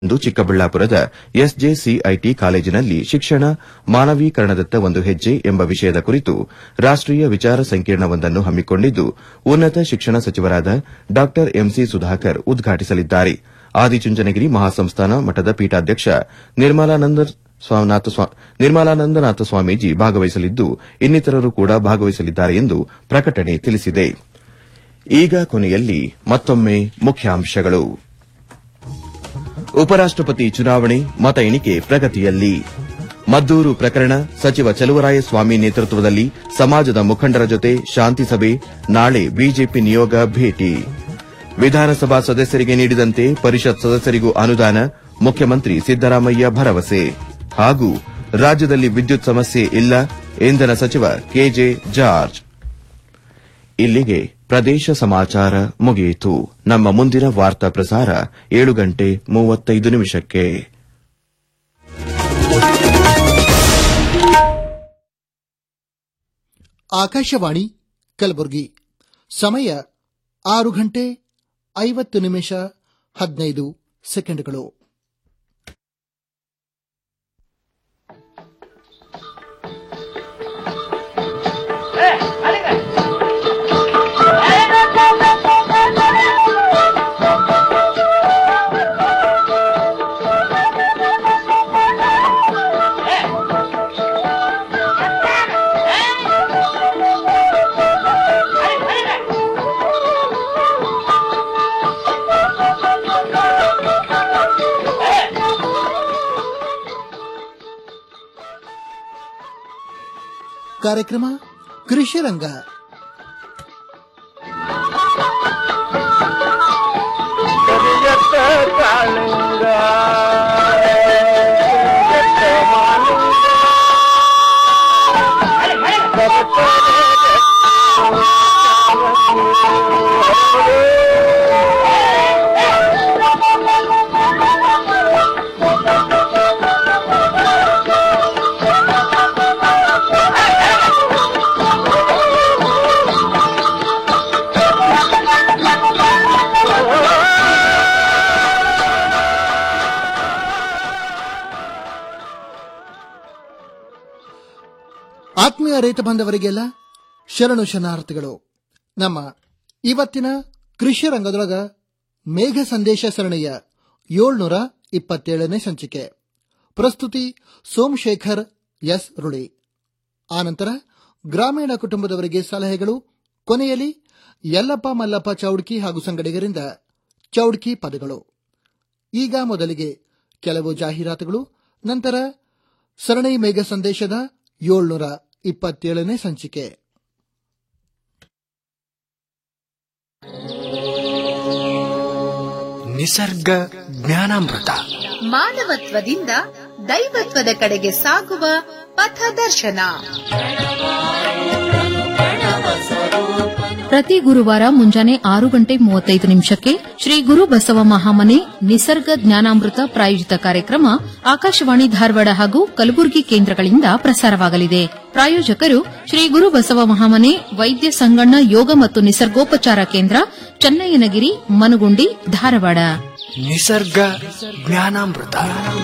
ಇಂದು ಚಿಕ್ಕಬಳ್ಳಾಪುರದ ಎಸ್ಜೆಸಿಐಟಿ ಕಾಲೇಜಿನಲ್ಲಿ ಶಿಕ್ಷಣ ಮಾನವೀಕರಣದತ್ತ ಒಂದು ಹೆಜ್ಜೆ ಎಂಬ ವಿಷಯದ ಕುರಿತು ರಾಷ್ಟೀಯ ವಿಚಾರ ಸಂಕಿರಣವೊಂದನ್ನು ಹಮ್ಮಿಕೊಂಡಿದ್ದು ಉನ್ನತ ಶಿಕ್ಷಣ ಸಚಿವರಾದ ಡಾ ಎಂಸಿ ಸುಧಾಕರ್ ಉದ್ಘಾಟಿಸಲಿದ್ದಾರೆ ಆದಿಚುಂಚನಗಿರಿ ಮಹಾಸಂಸ್ಥಾನ ಮಠದ ಪೀಠಾಧ್ಯಕ್ಷ ನಿರ್ಮಲಾನಂದನಾಥ ಸ್ವಾಮೀಜಿ ಭಾಗವಹಿಸಲಿದ್ದು ಇನ್ನಿತರರು ಕೂಡ ಭಾಗವಹಿಸಲಿದ್ದಾರೆ ಎಂದು ಪ್ರಕಟಣೆ ತಿಳಿಸಿದೆ ಈಗ ಕೊನೆಯಲ್ಲಿ ಮತ್ತೊಮ್ಮೆ ಮುಖ್ಯಾಂಶಗಳು ಉಪರಾಷ್ಟಪತಿ ಚುನಾವಣೆ ಮತ ಎಣಿಕೆ ಪ್ರಗತಿಯಲ್ಲಿ ಮದ್ದೂರು ಪ್ರಕರಣ ಸಚಿವ ಚಲುವರಾಯಸ್ವಾಮಿ ನೇತೃತ್ವದಲ್ಲಿ ಸಮಾಜದ ಮುಖಂಡರ ಜೊತೆ ಶಾಂತಿ ಸಭೆ ನಾಳೆ ಬಿಜೆಪಿ ನಿಯೋಗ ಭೇಟಿ ವಿಧಾನಸಭಾ ಸದಸ್ಯರಿಗೆ ನೀಡಿದಂತೆ ಪರಿಷತ್ ಸದಸ್ಯರಿಗೂ ಅನುದಾನ ಮುಖ್ಯಮಂತ್ರಿ ಸಿದ್ದರಾಮಯ್ಯ ಭರವಸೆ ಹಾಗೂ ರಾಜ್ಯದಲ್ಲಿ ವಿದ್ಯುತ್ ಸಮಸ್ಯೆ ಇಲ್ಲ ಇಂಧನ ಸಚಿವ ಕೆಜೆ ಜಾರ್ಜ್ ಇಲ್ಲಿಗೆ ಪ್ರದೇಶ ಸಮಾಚಾರ ಮುಗಿಯಿತು ನಮ್ಮ ಮುಂದಿನ ವಾರ್ತಾ ಪ್ರಸಾರ ಏಳು ಗಂಟೆ ಮೂವತ್ತೈದು ನಿಮಿಷಕ್ಕೆ ಆಕಾಶವಾಣಿ ಕಲಬುರಗಿ ಸಮಯ ಆರು ಗಂಟೆ ಐವತ್ತು ನಿಮಿಷ ಹದಿನೈದು ಸೆಕೆಂಡ್ಗಳು ಕಾರ್ಯಕ್ರಮ ಕೃಷಿ ರಂಗ ಕರಿಯತ್ತ ಕಾಳಿಂಗ ಕರಿಯತ್ತ ಮಾಲಿಂಗ ಆತ್ಮೀಯ ರೈತ ಬಾಂಧವರಿಗೆಲ್ಲ ಶರಣು ಶರಣಾರ್ಥಿಗಳು ನಮ್ಮ ಇವತ್ತಿನ ಕೃಷಿ ರಂಗದೊಳಗ ಮೇಘ ಸಂದೇಶ ಸರಣಿಯ ಏಳ್ನೂರ ಇಪ್ಪತ್ತೇಳನೇ ಸಂಚಿಕೆ ಪ್ರಸ್ತುತಿ ಸೋಮಶೇಖರ್ ಎಸ್ ರುಳಿ ಆನಂತರ ಗ್ರಾಮೀಣ ಕುಟುಂಬದವರಿಗೆ ಸಲಹೆಗಳು ಕೊನೆಯಲ್ಲಿ ಯಲ್ಲಪ್ಪ ಮಲ್ಲಪ್ಪ ಚೌಡ್ಕಿ ಹಾಗೂ ಸಂಗಡಿಗರಿಂದ ಚೌಡ್ಕಿ ಪದಗಳು ಈಗ ಮೊದಲಿಗೆ ಕೆಲವು ಜಾಹೀರಾತುಗಳು ನಂತರ ಸರಣಿ ಮೇಘ ಸಂದೇಶದ ಏಳ್ನೂರ ಇಪ್ಪತ್ತೇಳನೇ ಸಂಚಿಕೆ ನಿಸರ್ಗ ಜ್ಞಾನಾಮೃತ ಮಾನವತ್ವದಿಂದ ದೈವತ್ವದ ಕಡೆಗೆ ಸಾಗುವ ಪಥದರ್ಶನ ಪ್ರತಿ ಗುರುವಾರ ಮುಂಜಾನೆ ಆರು ಗಂಟೆ ಮೂವತ್ತೈದು ನಿಮಿಷಕ್ಕೆ ಶ್ರೀ ಗುರು ಬಸವ ಮಹಾಮನೆ ನಿಸರ್ಗ ಜ್ಞಾನಾಮೃತ ಪ್ರಾಯೋಜಿತ ಕಾರ್ಯಕ್ರಮ ಆಕಾಶವಾಣಿ ಧಾರವಾಡ ಹಾಗೂ ಕಲಬುರಗಿ ಕೇಂದ್ರಗಳಿಂದ ಪ್ರಸಾರವಾಗಲಿದೆ ಪ್ರಾಯೋಜಕರು ಶ್ರೀ ಗುರು ಬಸವ ಮಹಾಮನೆ ವೈದ್ಯ ಸಂಗಣ್ಣ ಯೋಗ ಮತ್ತು ನಿಸರ್ಗೋಪಚಾರ ಕೇಂದ್ರ ಚನ್ನಯ್ಯನಗಿರಿ ಮನುಗುಂಡಿ ಧಾರವಾಡ ನಿಸರ್ಗ ಜ್ಞಾನಾಮೃತ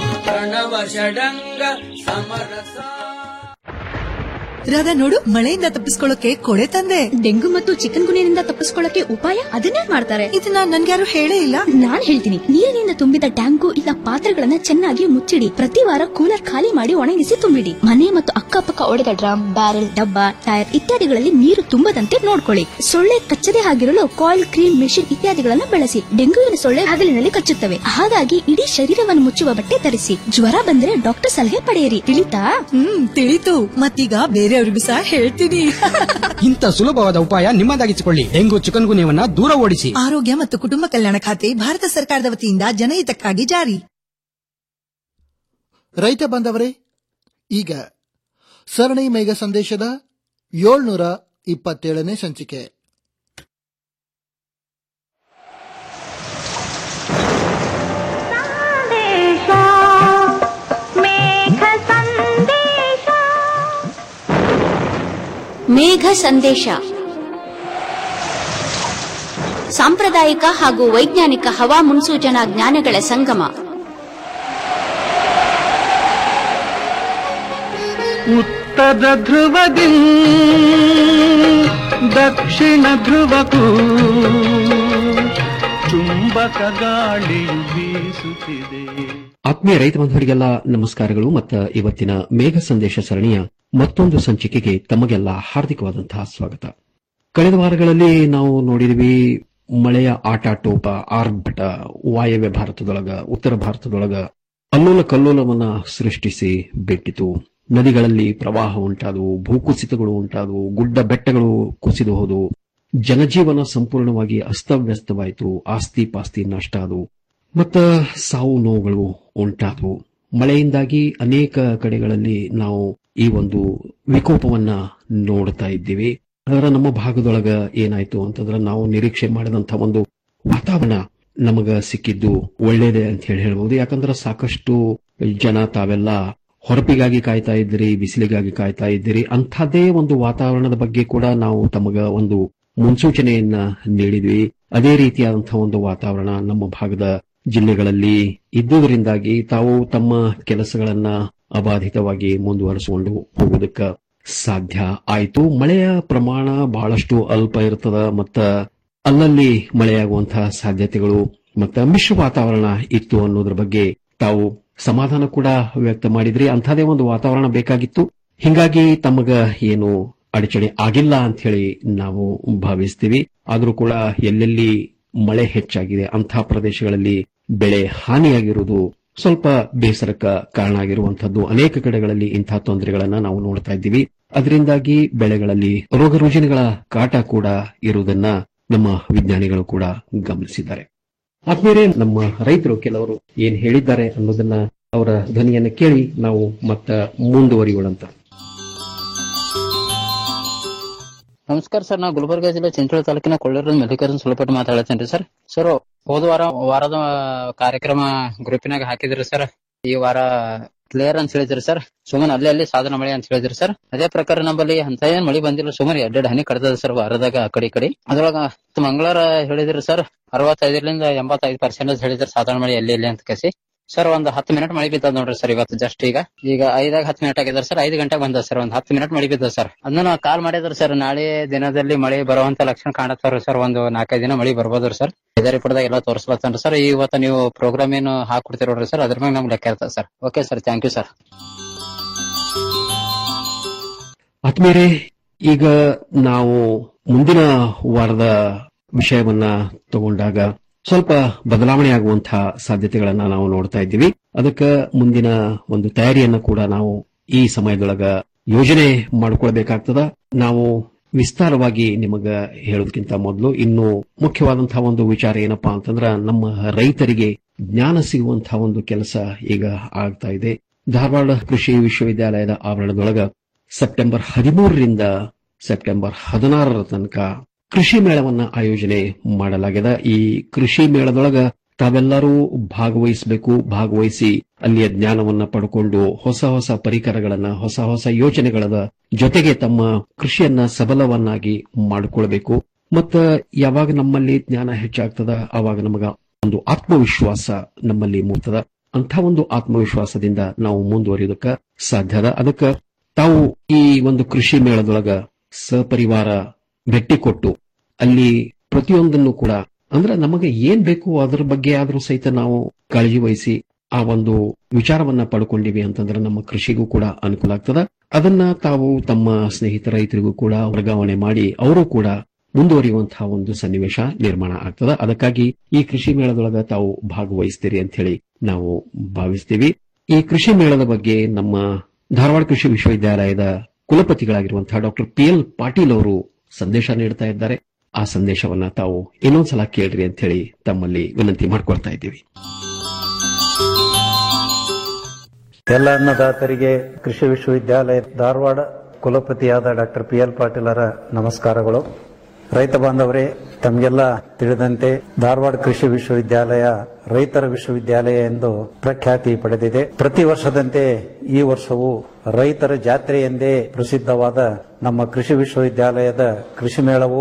ರಾಧಾ ನೋಡು ಮಳೆಯಿಂದ ತಪ್ಪಿಸ್ಕೊಳ್ಳೋಕೆ ಕೊಡೆ ತಂದೆ ಡೆಂಗು ಮತ್ತು ಚಿಕನ್ ಗುನಿಯಿಂದ ತಪ್ಪಿಸ್ಕೊಳ್ಳಕ್ಕೆ ಉಪಾಯ ಅದನ್ನೇ ಮಾಡ್ತಾರೆ ಇದನ್ನ ನನ್ಗ್ಯಾರು ಹೇಳೇ ಇಲ್ಲ ನಾನ್ ಹೇಳ್ತೀನಿ ನೀರಿನಿಂದ ತುಂಬಿದ ಟ್ಯಾಂಕು ಇಲ್ಲ ಪಾತ್ರೆಗಳನ್ನ ಚೆನ್ನಾಗಿ ಮುಚ್ಚಿಡಿ ಪ್ರತಿ ವಾರ ಕೂಲರ್ ಖಾಲಿ ಮಾಡಿ ಒಣಗಿಸಿ ತುಂಬಿಡಿ ಮನೆ ಮತ್ತು ಅಕ್ಕಪಕ್ಕ ಒಡೆದ ಡ್ರಮ್ ಬ್ಯಾರೆಲ್ ಡಬ್ಬ ಟೈರ್ ಇತ್ಯಾದಿಗಳಲ್ಲಿ ನೀರು ತುಂಬದಂತೆ ನೋಡ್ಕೊಳ್ಳಿ ಸೊಳ್ಳೆ ಕಚ್ಚದೆ ಆಗಿರಲು ಕಾಯಿಲ್ ಕ್ರೀಮ್ ಮೆಷಿನ್ ಇತ್ಯಾದಿಗಳನ್ನ ಬಳಸಿ ಡೆಂಗುವಿನ ಸೊಳ್ಳೆ ಹಗಲಿನಲ್ಲಿ ಕಚ್ಚುತ್ತವೆ ಹಾಗಾಗಿ ಇಡೀ ಶರೀರವನ್ನು ಮುಚ್ಚುವ ಬಟ್ಟೆ ಧರಿಸಿ ಜ್ವರ ಬಂದ್ರೆ ಡಾಕ್ಟರ್ ಸಲಹೆ ಪಡೆಯಿರಿ ತಿಳಿತಾ ಹ್ಮ್ ತಿಳಿತು ಮತ್ತೀಗ ಬೇರೆಯವ್ರಿಗೂ ಸಹ ಹೇಳ್ತೀನಿ ಇಂಥ ಸುಲಭವಾದ ಉಪಾಯ ನಿಮ್ಮದಾಗಿಸಿಕೊಳ್ಳಿ ಡೆಂಗು ಚಿಕನ್ ಗುನ್ಯವನ್ನ ದೂರ ಓಡಿಸಿ ಆರೋಗ್ಯ ಮತ್ತು ಕುಟುಂಬ ಕಲ್ಯಾಣ ಖಾತೆ ಭಾರತ ಸರ್ಕಾರದ ವತಿಯಿಂದ ಜನಹಿತಕ್ಕಾಗಿ ಜಾರಿ ರೈತ ಬಾಂಧವರೇ ಈಗ ಸರಣಿ ಮೇಘ ಸಂದೇಶದ ಏಳ್ನೂರ ಇಪ್ಪತ್ತೇಳನೇ ಸಂಚಿಕೆ ಮೇಘ ಸಂದೇಶ ಸಾಂಪ್ರದಾಯಿಕ ಹಾಗೂ ವೈಜ್ಞಾನಿಕ ಹವಾ ಮುನ್ಸೂಚನಾ ಜ್ಞಾನಗಳ ಸಂಗಮ ಉತ್ತರ ಧ್ರುವದಿ ದಕ್ಷಿಣ ಧ್ರುವಕ್ಕೂ ಚುಂಬಕ ಗಾಳಿಯು ಬೀಸುತ್ತಿದೆ ಆತ್ಮೀಯ ರೈತ ಬಾಂಧವರಿಗೆಲ್ಲ ನಮಸ್ಕಾರಗಳು ಮತ್ತು ಇವತ್ತಿನ ಮೇಘ ಸಂದೇಶ ಸರಣಿಯ ಮತ್ತೊಂದು ಸಂಚಿಕೆಗೆ ತಮಗೆಲ್ಲ ಹಾರ್ದಿಕವಾದಂತಹ ಸ್ವಾಗತ ಕಳೆದ ವಾರಗಳಲ್ಲಿ ನಾವು ನೋಡಿದ್ವಿ ಮಳೆಯ ಆಟಾಟೋಪ ಆರ್ಭಟ ವಾಯವ್ಯ ಭಾರತದೊಳಗ ಉತ್ತರ ಭಾರತದೊಳಗ ಅಲ್ಲೋಲ ಕಲ್ಲೋಲವನ್ನ ಸೃಷ್ಟಿಸಿ ಬಿಟ್ಟಿತು ನದಿಗಳಲ್ಲಿ ಪ್ರವಾಹ ಉಂಟಾದವು ಭೂಕುಸಿತಗಳು ಉಂಟಾದವು ಗುಡ್ಡ ಬೆಟ್ಟಗಳು ಕುಸಿದು ಹೋದವು ಜನಜೀವನ ಸಂಪೂರ್ಣವಾಗಿ ಅಸ್ತವ್ಯಸ್ತವಾಯಿತು ಆಸ್ತಿ ಪಾಸ್ತಿ ನಷ್ಟ ಆದವು ಮತ್ತ ಸಾವು ನೋವುಗಳು ಉಂಟಾದವು ಮಳೆಯಿಂದಾಗಿ ಅನೇಕ ಕಡೆಗಳಲ್ಲಿ ನಾವು ಈ ಒಂದು ವಿಕೋಪವನ್ನ ನೋಡ್ತಾ ಇದ್ದೀವಿ ಅದರ ನಮ್ಮ ಭಾಗದೊಳಗ ಏನಾಯ್ತು ಅಂತಂದ್ರೆ ನಾವು ನಿರೀಕ್ಷೆ ಮಾಡಿದಂತ ಒಂದು ವಾತಾವರಣ ನಮಗ ಸಿಕ್ಕಿದ್ದು ಒಳ್ಳೇದೇ ಅಂತ ಹೇಳಿ ಹೇಳ್ಬಹುದು ಯಾಕಂದ್ರೆ ಸಾಕಷ್ಟು ಜನ ತಾವೆಲ್ಲ ಹೊರಪಿಗಾಗಿ ಕಾಯ್ತಾ ಇದ್ದೀರಿ ಬಿಸಿಲಿಗಾಗಿ ಕಾಯ್ತಾ ಇದ್ದೀರಿ ಅಂಥದ್ದೇ ಒಂದು ವಾತಾವರಣದ ಬಗ್ಗೆ ಕೂಡ ನಾವು ತಮಗ ಒಂದು ಮುನ್ಸೂಚನೆಯನ್ನ ನೀಡಿದ್ವಿ ಅದೇ ರೀತಿಯಾದಂತಹ ಒಂದು ವಾತಾವರಣ ನಮ್ಮ ಭಾಗದ ಜಿಲ್ಲೆಗಳಲ್ಲಿ ಇದ್ದುದರಿಂದಾಗಿ ತಾವು ತಮ್ಮ ಕೆಲಸಗಳನ್ನ ಅಬಾಧಿತವಾಗಿ ಮುಂದುವರಿಸಿಕೊಂಡು ಹೋಗುವುದಕ್ಕ ಸಾಧ್ಯ ಆಯಿತು ಮಳೆಯ ಪ್ರಮಾಣ ಬಹಳಷ್ಟು ಅಲ್ಪ ಇರ್ತದ ಮತ್ತ ಅಲ್ಲಲ್ಲಿ ಮಳೆಯಾಗುವಂತಹ ಸಾಧ್ಯತೆಗಳು ಮತ್ತ ಮಿಶ್ರ ವಾತಾವರಣ ಇತ್ತು ಅನ್ನೋದ್ರ ಬಗ್ಗೆ ತಾವು ಸಮಾಧಾನ ಕೂಡ ವ್ಯಕ್ತ ಮಾಡಿದ್ರಿ ಅಂಥದೇ ಒಂದು ವಾತಾವರಣ ಬೇಕಾಗಿತ್ತು ಹಿಂಗಾಗಿ ತಮಗ ಏನು ಅಡಚಣೆ ಆಗಿಲ್ಲ ಅಂತ ಹೇಳಿ ನಾವು ಭಾವಿಸ್ತೀವಿ ಆದ್ರೂ ಕೂಡ ಎಲ್ಲೆಲ್ಲಿ ಮಳೆ ಹೆಚ್ಚಾಗಿದೆ ಅಂತಹ ಪ್ರದೇಶಗಳಲ್ಲಿ ಬೆಳೆ ಹಾನಿಯಾಗಿರುವುದು ಸ್ವಲ್ಪ ಬೇಸರಕ್ಕ ಕಾರಣ ಆಗಿರುವಂತಹದ್ದು ಅನೇಕ ಕಡೆಗಳಲ್ಲಿ ಇಂತಹ ತೊಂದರೆಗಳನ್ನ ನಾವು ನೋಡ್ತಾ ಇದ್ದೀವಿ ಅದರಿಂದಾಗಿ ಬೆಳೆಗಳಲ್ಲಿ ರೋಗ ರುಜಿನಗಳ ಕಾಟ ಕೂಡ ಇರುವುದನ್ನ ನಮ್ಮ ವಿಜ್ಞಾನಿಗಳು ಕೂಡ ಗಮನಿಸಿದ್ದಾರೆ ಆದ್ಮೇಲೆ ನಮ್ಮ ರೈತರು ಕೆಲವರು ಏನ್ ಹೇಳಿದ್ದಾರೆ ಅನ್ನೋದನ್ನ ಅವರ ಧ್ವನಿಯನ್ನ ಕೇಳಿ ನಾವು ಮತ್ತ ಮುಂದುವರಿಯೋಣಂತ ನಮಸ್ಕಾರ ಸರ್ ನಾವು ಗುಲ್ಬರ್ಗ ಜಿಲ್ಲೆ ಚಿಂಚೋಳಿ ತಾಲೂಕಿನ ಕೊಳ್ಳೂರಿನ ಮಲ್ಲಿಕಾರ್ಜುನ್ ಸುಲಪಟ್ಟು ಮಾತಾಡತ್ತೇನ್ರಿ ಸರ್ ಸರ್ ಹೋದ ವಾರ ವಾರದ ಕಾರ್ಯಕ್ರಮ ಗ್ರೂಪಿನಾಗ ಹಾಕಿದ್ರಿ ಸರ್ ಈ ವಾರ ಕ್ಲಿಯರ್ ಅಂತ ಹೇಳಿದ್ರಿ ಸರ್ ಸುಮ್ಮನೆ ಅಲ್ಲಿ ಅಲ್ಲಿ ಸಾಧನ ಮಳೆ ಅಂತ ಹೇಳಿದ್ರಿ ಸರ್ ಅದೇ ಪ್ರಕಾರ ನಮ್ಮಲ್ಲಿ ಅಂತ ಏನ್ ಮಳಿ ಬಂದಿಲ್ಲ ಸುಮಾರು ಎರಡೆರಡು ಹನಿ ಕಡ್ದದ ಸರ್ ವಾರದಾಗ ಆ ಕಡೆ ಈ ಕಡೆ ಅದ್ರೊಳಗ ಇವತ್ತು ಮಂಗಳವಾರ ಹೇಳಿದ್ರಿ ಸರ್ ಅರವತ್ತೈದರಿಂದ ಎಂಬತ್ತೈದು ಪರ್ಸೆಂಟೇಜ್ ಹೇಳಿದ್ರಿ ಸಾಧಾರಣ ಮಳೆ ಎಲ್ಲಿ ಎಲ್ಲಿ ಅಂತ ಕಸಿ ಸರ್ ಒಂದ್ ಹತ್ತು ಮಿನಿಟ್ ಮಳಿ ಬಿದ್ದದ ನೋಡ್ರಿ ಸರ್ ಇವತ್ತು ಜಸ್ಟ್ ಈಗ ಈಗ ಐದಾಗ ಹತ್ತು ಮಿನಿಟ್ ಆಗಿದಾರೆ ಸರ್ ಐದು ಗಂಟೆಗೆ ಬಂದ ಸರ್ ಒಂದ್ ಹತ್ತು ಮಿನಿಟ್ ಮಳಿ ಬಿದ್ದದ ಸರ್ ಅದನ್ನ ಕಾಲ್ ಮಾಡಿದ್ರು ಸರ್ ನಾಳೆ ದಿನದಲ್ಲಿ ಮಳೆ ಬರುವಂತ ಲಕ್ಷಣ ಕಾಣತ್ತಾರ ಸರ್ ಒಂದು ನಾಲ್ಕೈದು ದಿನ ಮಳಿ ಬರ್ಬೋದ್ರಿ ಸರ್ ಇದೇ ರಿಪೋರ್ಟ್ದಾಗ ಎಲ್ಲ ತೋರಿಸ್ಲತ್ತನ್ರಿ ಸರ್ ಇವತ್ತು ನೀವು ಪ್ರೋಗ್ರಾಮ್ ಏನು ಹಾಕೊಡ್ತೀರ ನೋಡ್ರಿ ಸರ್ ಅದ್ರ ಮ್ಯಾಗ ನಮ್ಗೆ ಲೆಕ್ಕ ಇರ್ತದೆ sir okay sir thank you sir ಆತ್ಮೀಯರೇ ಈಗ ನಾವು ಮುಂದಿನ ವಾರದ ವಿಷಯವನ್ನ ತಗೊಂಡಾಗ ಸ್ವಲ್ಪ ಬದಲಾವಣೆ ಆಗುವಂತಹ ಸಾಧ್ಯತೆಗಳನ್ನ ನಾವು ನೋಡ್ತಾ ಇದ್ದೀವಿ ಅದಕ್ಕೆ ಮುಂದಿನ ಒಂದು ತಯಾರಿಯನ್ನ ಕೂಡ ನಾವು ಈ ಸಮಯದೊಳಗ ಯೋಜನೆ ಮಾಡ್ಕೊಳ್ಬೇಕಾಗ್ತದ ನಾವು ವಿಸ್ತಾರವಾಗಿ ನಿಮಗ ಹೇಳೋದಕ್ಕಿಂತ ಮೊದಲು ಇನ್ನು ಮುಖ್ಯವಾದಂತಹ ಒಂದು ವಿಚಾರ ಏನಪ್ಪಾ ಅಂತಂದ್ರ ನಮ್ಮ ರೈತರಿಗೆ ಜ್ಞಾನ ಸಿಗುವಂತಹ ಒಂದು ಕೆಲಸ ಈಗ ಆಗ್ತಾ ಇದೆ ಧಾರವಾಡ ಕೃಷಿ ವಿಶ್ವವಿದ್ಯಾಲಯದ ಆವರಣದೊಳಗ ಸೆಪ್ಟೆಂಬರ್ ಹದಿಮೂರರಿಂದ ಸೆಪ್ಟೆಂಬರ್ ಹದಿನಾರರ ತನಕ ಕೃಷಿ ಮೇಳವನ್ನ ಆಯೋಜನೆ ಮಾಡಲಾಗಿದೆ ಈ ಕೃಷಿ ಮೇಳದೊಳಗ ತಾವೆಲ್ಲರೂ ಭಾಗವಹಿಸಬೇಕು ಭಾಗವಹಿಸಿ ಅಲ್ಲಿಯ ಜ್ಞಾನವನ್ನ ಪಡ್ಕೊಂಡು ಹೊಸ ಹೊಸ ಪರಿಕರಗಳನ್ನ ಹೊಸ ಹೊಸ ಯೋಚನೆಗಳ ಜೊತೆಗೆ ತಮ್ಮ ಕೃಷಿಯನ್ನ ಸಬಲವನ್ನಾಗಿ ಮಾಡಿಕೊಳ್ಬೇಕು ಮತ್ತ ಯಾವಾಗ ನಮ್ಮಲ್ಲಿ ಜ್ಞಾನ ಹೆಚ್ಚಾಗ್ತದ ಆವಾಗ ನಮಗ ಒಂದು ಆತ್ಮವಿಶ್ವಾಸ ನಮ್ಮಲ್ಲಿ ಮೂಡ್ತದ ಅಂಥ ಒಂದು ಆತ್ಮವಿಶ್ವಾಸದಿಂದ ನಾವು ಮುಂದುವರಿಯೋದಕ್ಕ ಸಾಧ್ಯ ಅದ ಅದಕ್ಕ ತಾವು ಈ ಒಂದು ಕೃಷಿ ಮೇಳದೊಳಗ ಸಪರಿವಾರ ಭೇಟಿ ಕೊಟ್ಟು ಅಲ್ಲಿ ಪ್ರತಿಯೊಂದನ್ನು ಕೂಡ ಅಂದ್ರೆ ನಮಗೆ ಏನ್ ಬೇಕು ಅದರ ಬಗ್ಗೆ ಆದ್ರೂ ಸಹಿತ ನಾವು ಕಾಳಜಿ ವಹಿಸಿ ಆ ಒಂದು ವಿಚಾರವನ್ನ ಪಡ್ಕೊಂಡಿವಿ ಅಂತಂದ್ರೆ ನಮ್ಮ ಕೃಷಿಗೂ ಕೂಡ ಅನುಕೂಲ ಆಗ್ತದ ಅದನ್ನ ತಾವು ತಮ್ಮ ಸ್ನೇಹಿತ ರೈತರಿಗೂ ಕೂಡ ವರ್ಗಾವಣೆ ಮಾಡಿ ಅವರು ಕೂಡ ಮುಂದುವರಿಯುವಂತಹ ಒಂದು ಸನ್ನಿವೇಶ ನಿರ್ಮಾಣ ಆಗ್ತದ ಅದಕ್ಕಾಗಿ ಈ ಕೃಷಿ ಮೇಳದೊಳಗ ತಾವು ಭಾಗವಹಿಸ್ತೀರಿ ಅಂತ ಹೇಳಿ ನಾವು ಭಾವಿಸ್ತೀವಿ ಈ ಕೃಷಿ ಮೇಳದ ಬಗ್ಗೆ ನಮ್ಮ ಧಾರವಾಡ ಕೃಷಿ ವಿಶ್ವವಿದ್ಯಾಲಯದ ಕುಲಪತಿಗಳಾಗಿರುವಂತಹ ಡಾಕ್ಟರ್ ಪಿ ಎಲ್ ಪಾಟೀಲ್ ಅವರು ಸಂದೇಶ ನೀಡ್ತಾ ಇದ್ದಾರೆ ಆ ಸಂದೇಶವನ್ನ ತಾವು ಇನ್ನೊಂದ್ಸಲ ಕೇಳ್ರಿ ಅಂತ ಹೇಳಿ ತಮ್ಮಲ್ಲಿ ವಿನಂತಿ ಮಾಡ್ಕೊಳ್ತಾ ಇದ್ದೀವಿ ಎಲ್ಲ ಅನ್ನದಾತರಿಗೆ ಕೃಷಿ ವಿಶ್ವವಿದ್ಯಾಲಯ ಧಾರವಾಡ ಕುಲಪತಿಯಾದ ಡಾಕ್ಟರ್ ಪಿ ಎಲ್ ಪಾಟೀಲರ ನಮಸ್ಕಾರಗಳು ರೈತ ಬಾಂಧವರೇ ತಮಗೆಲ್ಲ ತಿಳಿದಂತೆ ಧಾರವಾಡ ಕೃಷಿ ವಿಶ್ವವಿದ್ಯಾಲಯ ರೈತರ ವಿಶ್ವವಿದ್ಯಾಲಯ ಎಂದು ಪ್ರಖ್ಯಾತಿ ಪಡೆದಿದೆ ಪ್ರತಿ ವರ್ಷದಂತೆ ಈ ವರ್ಷವೂ ರೈತರ ಜಾತ್ರೆ ಎಂದೇ ಪ್ರಸಿದ್ಧವಾದ ನಮ್ಮ ಕೃಷಿ ವಿಶ್ವವಿದ್ಯಾಲಯದ ಕೃಷಿ ಮೇಳವು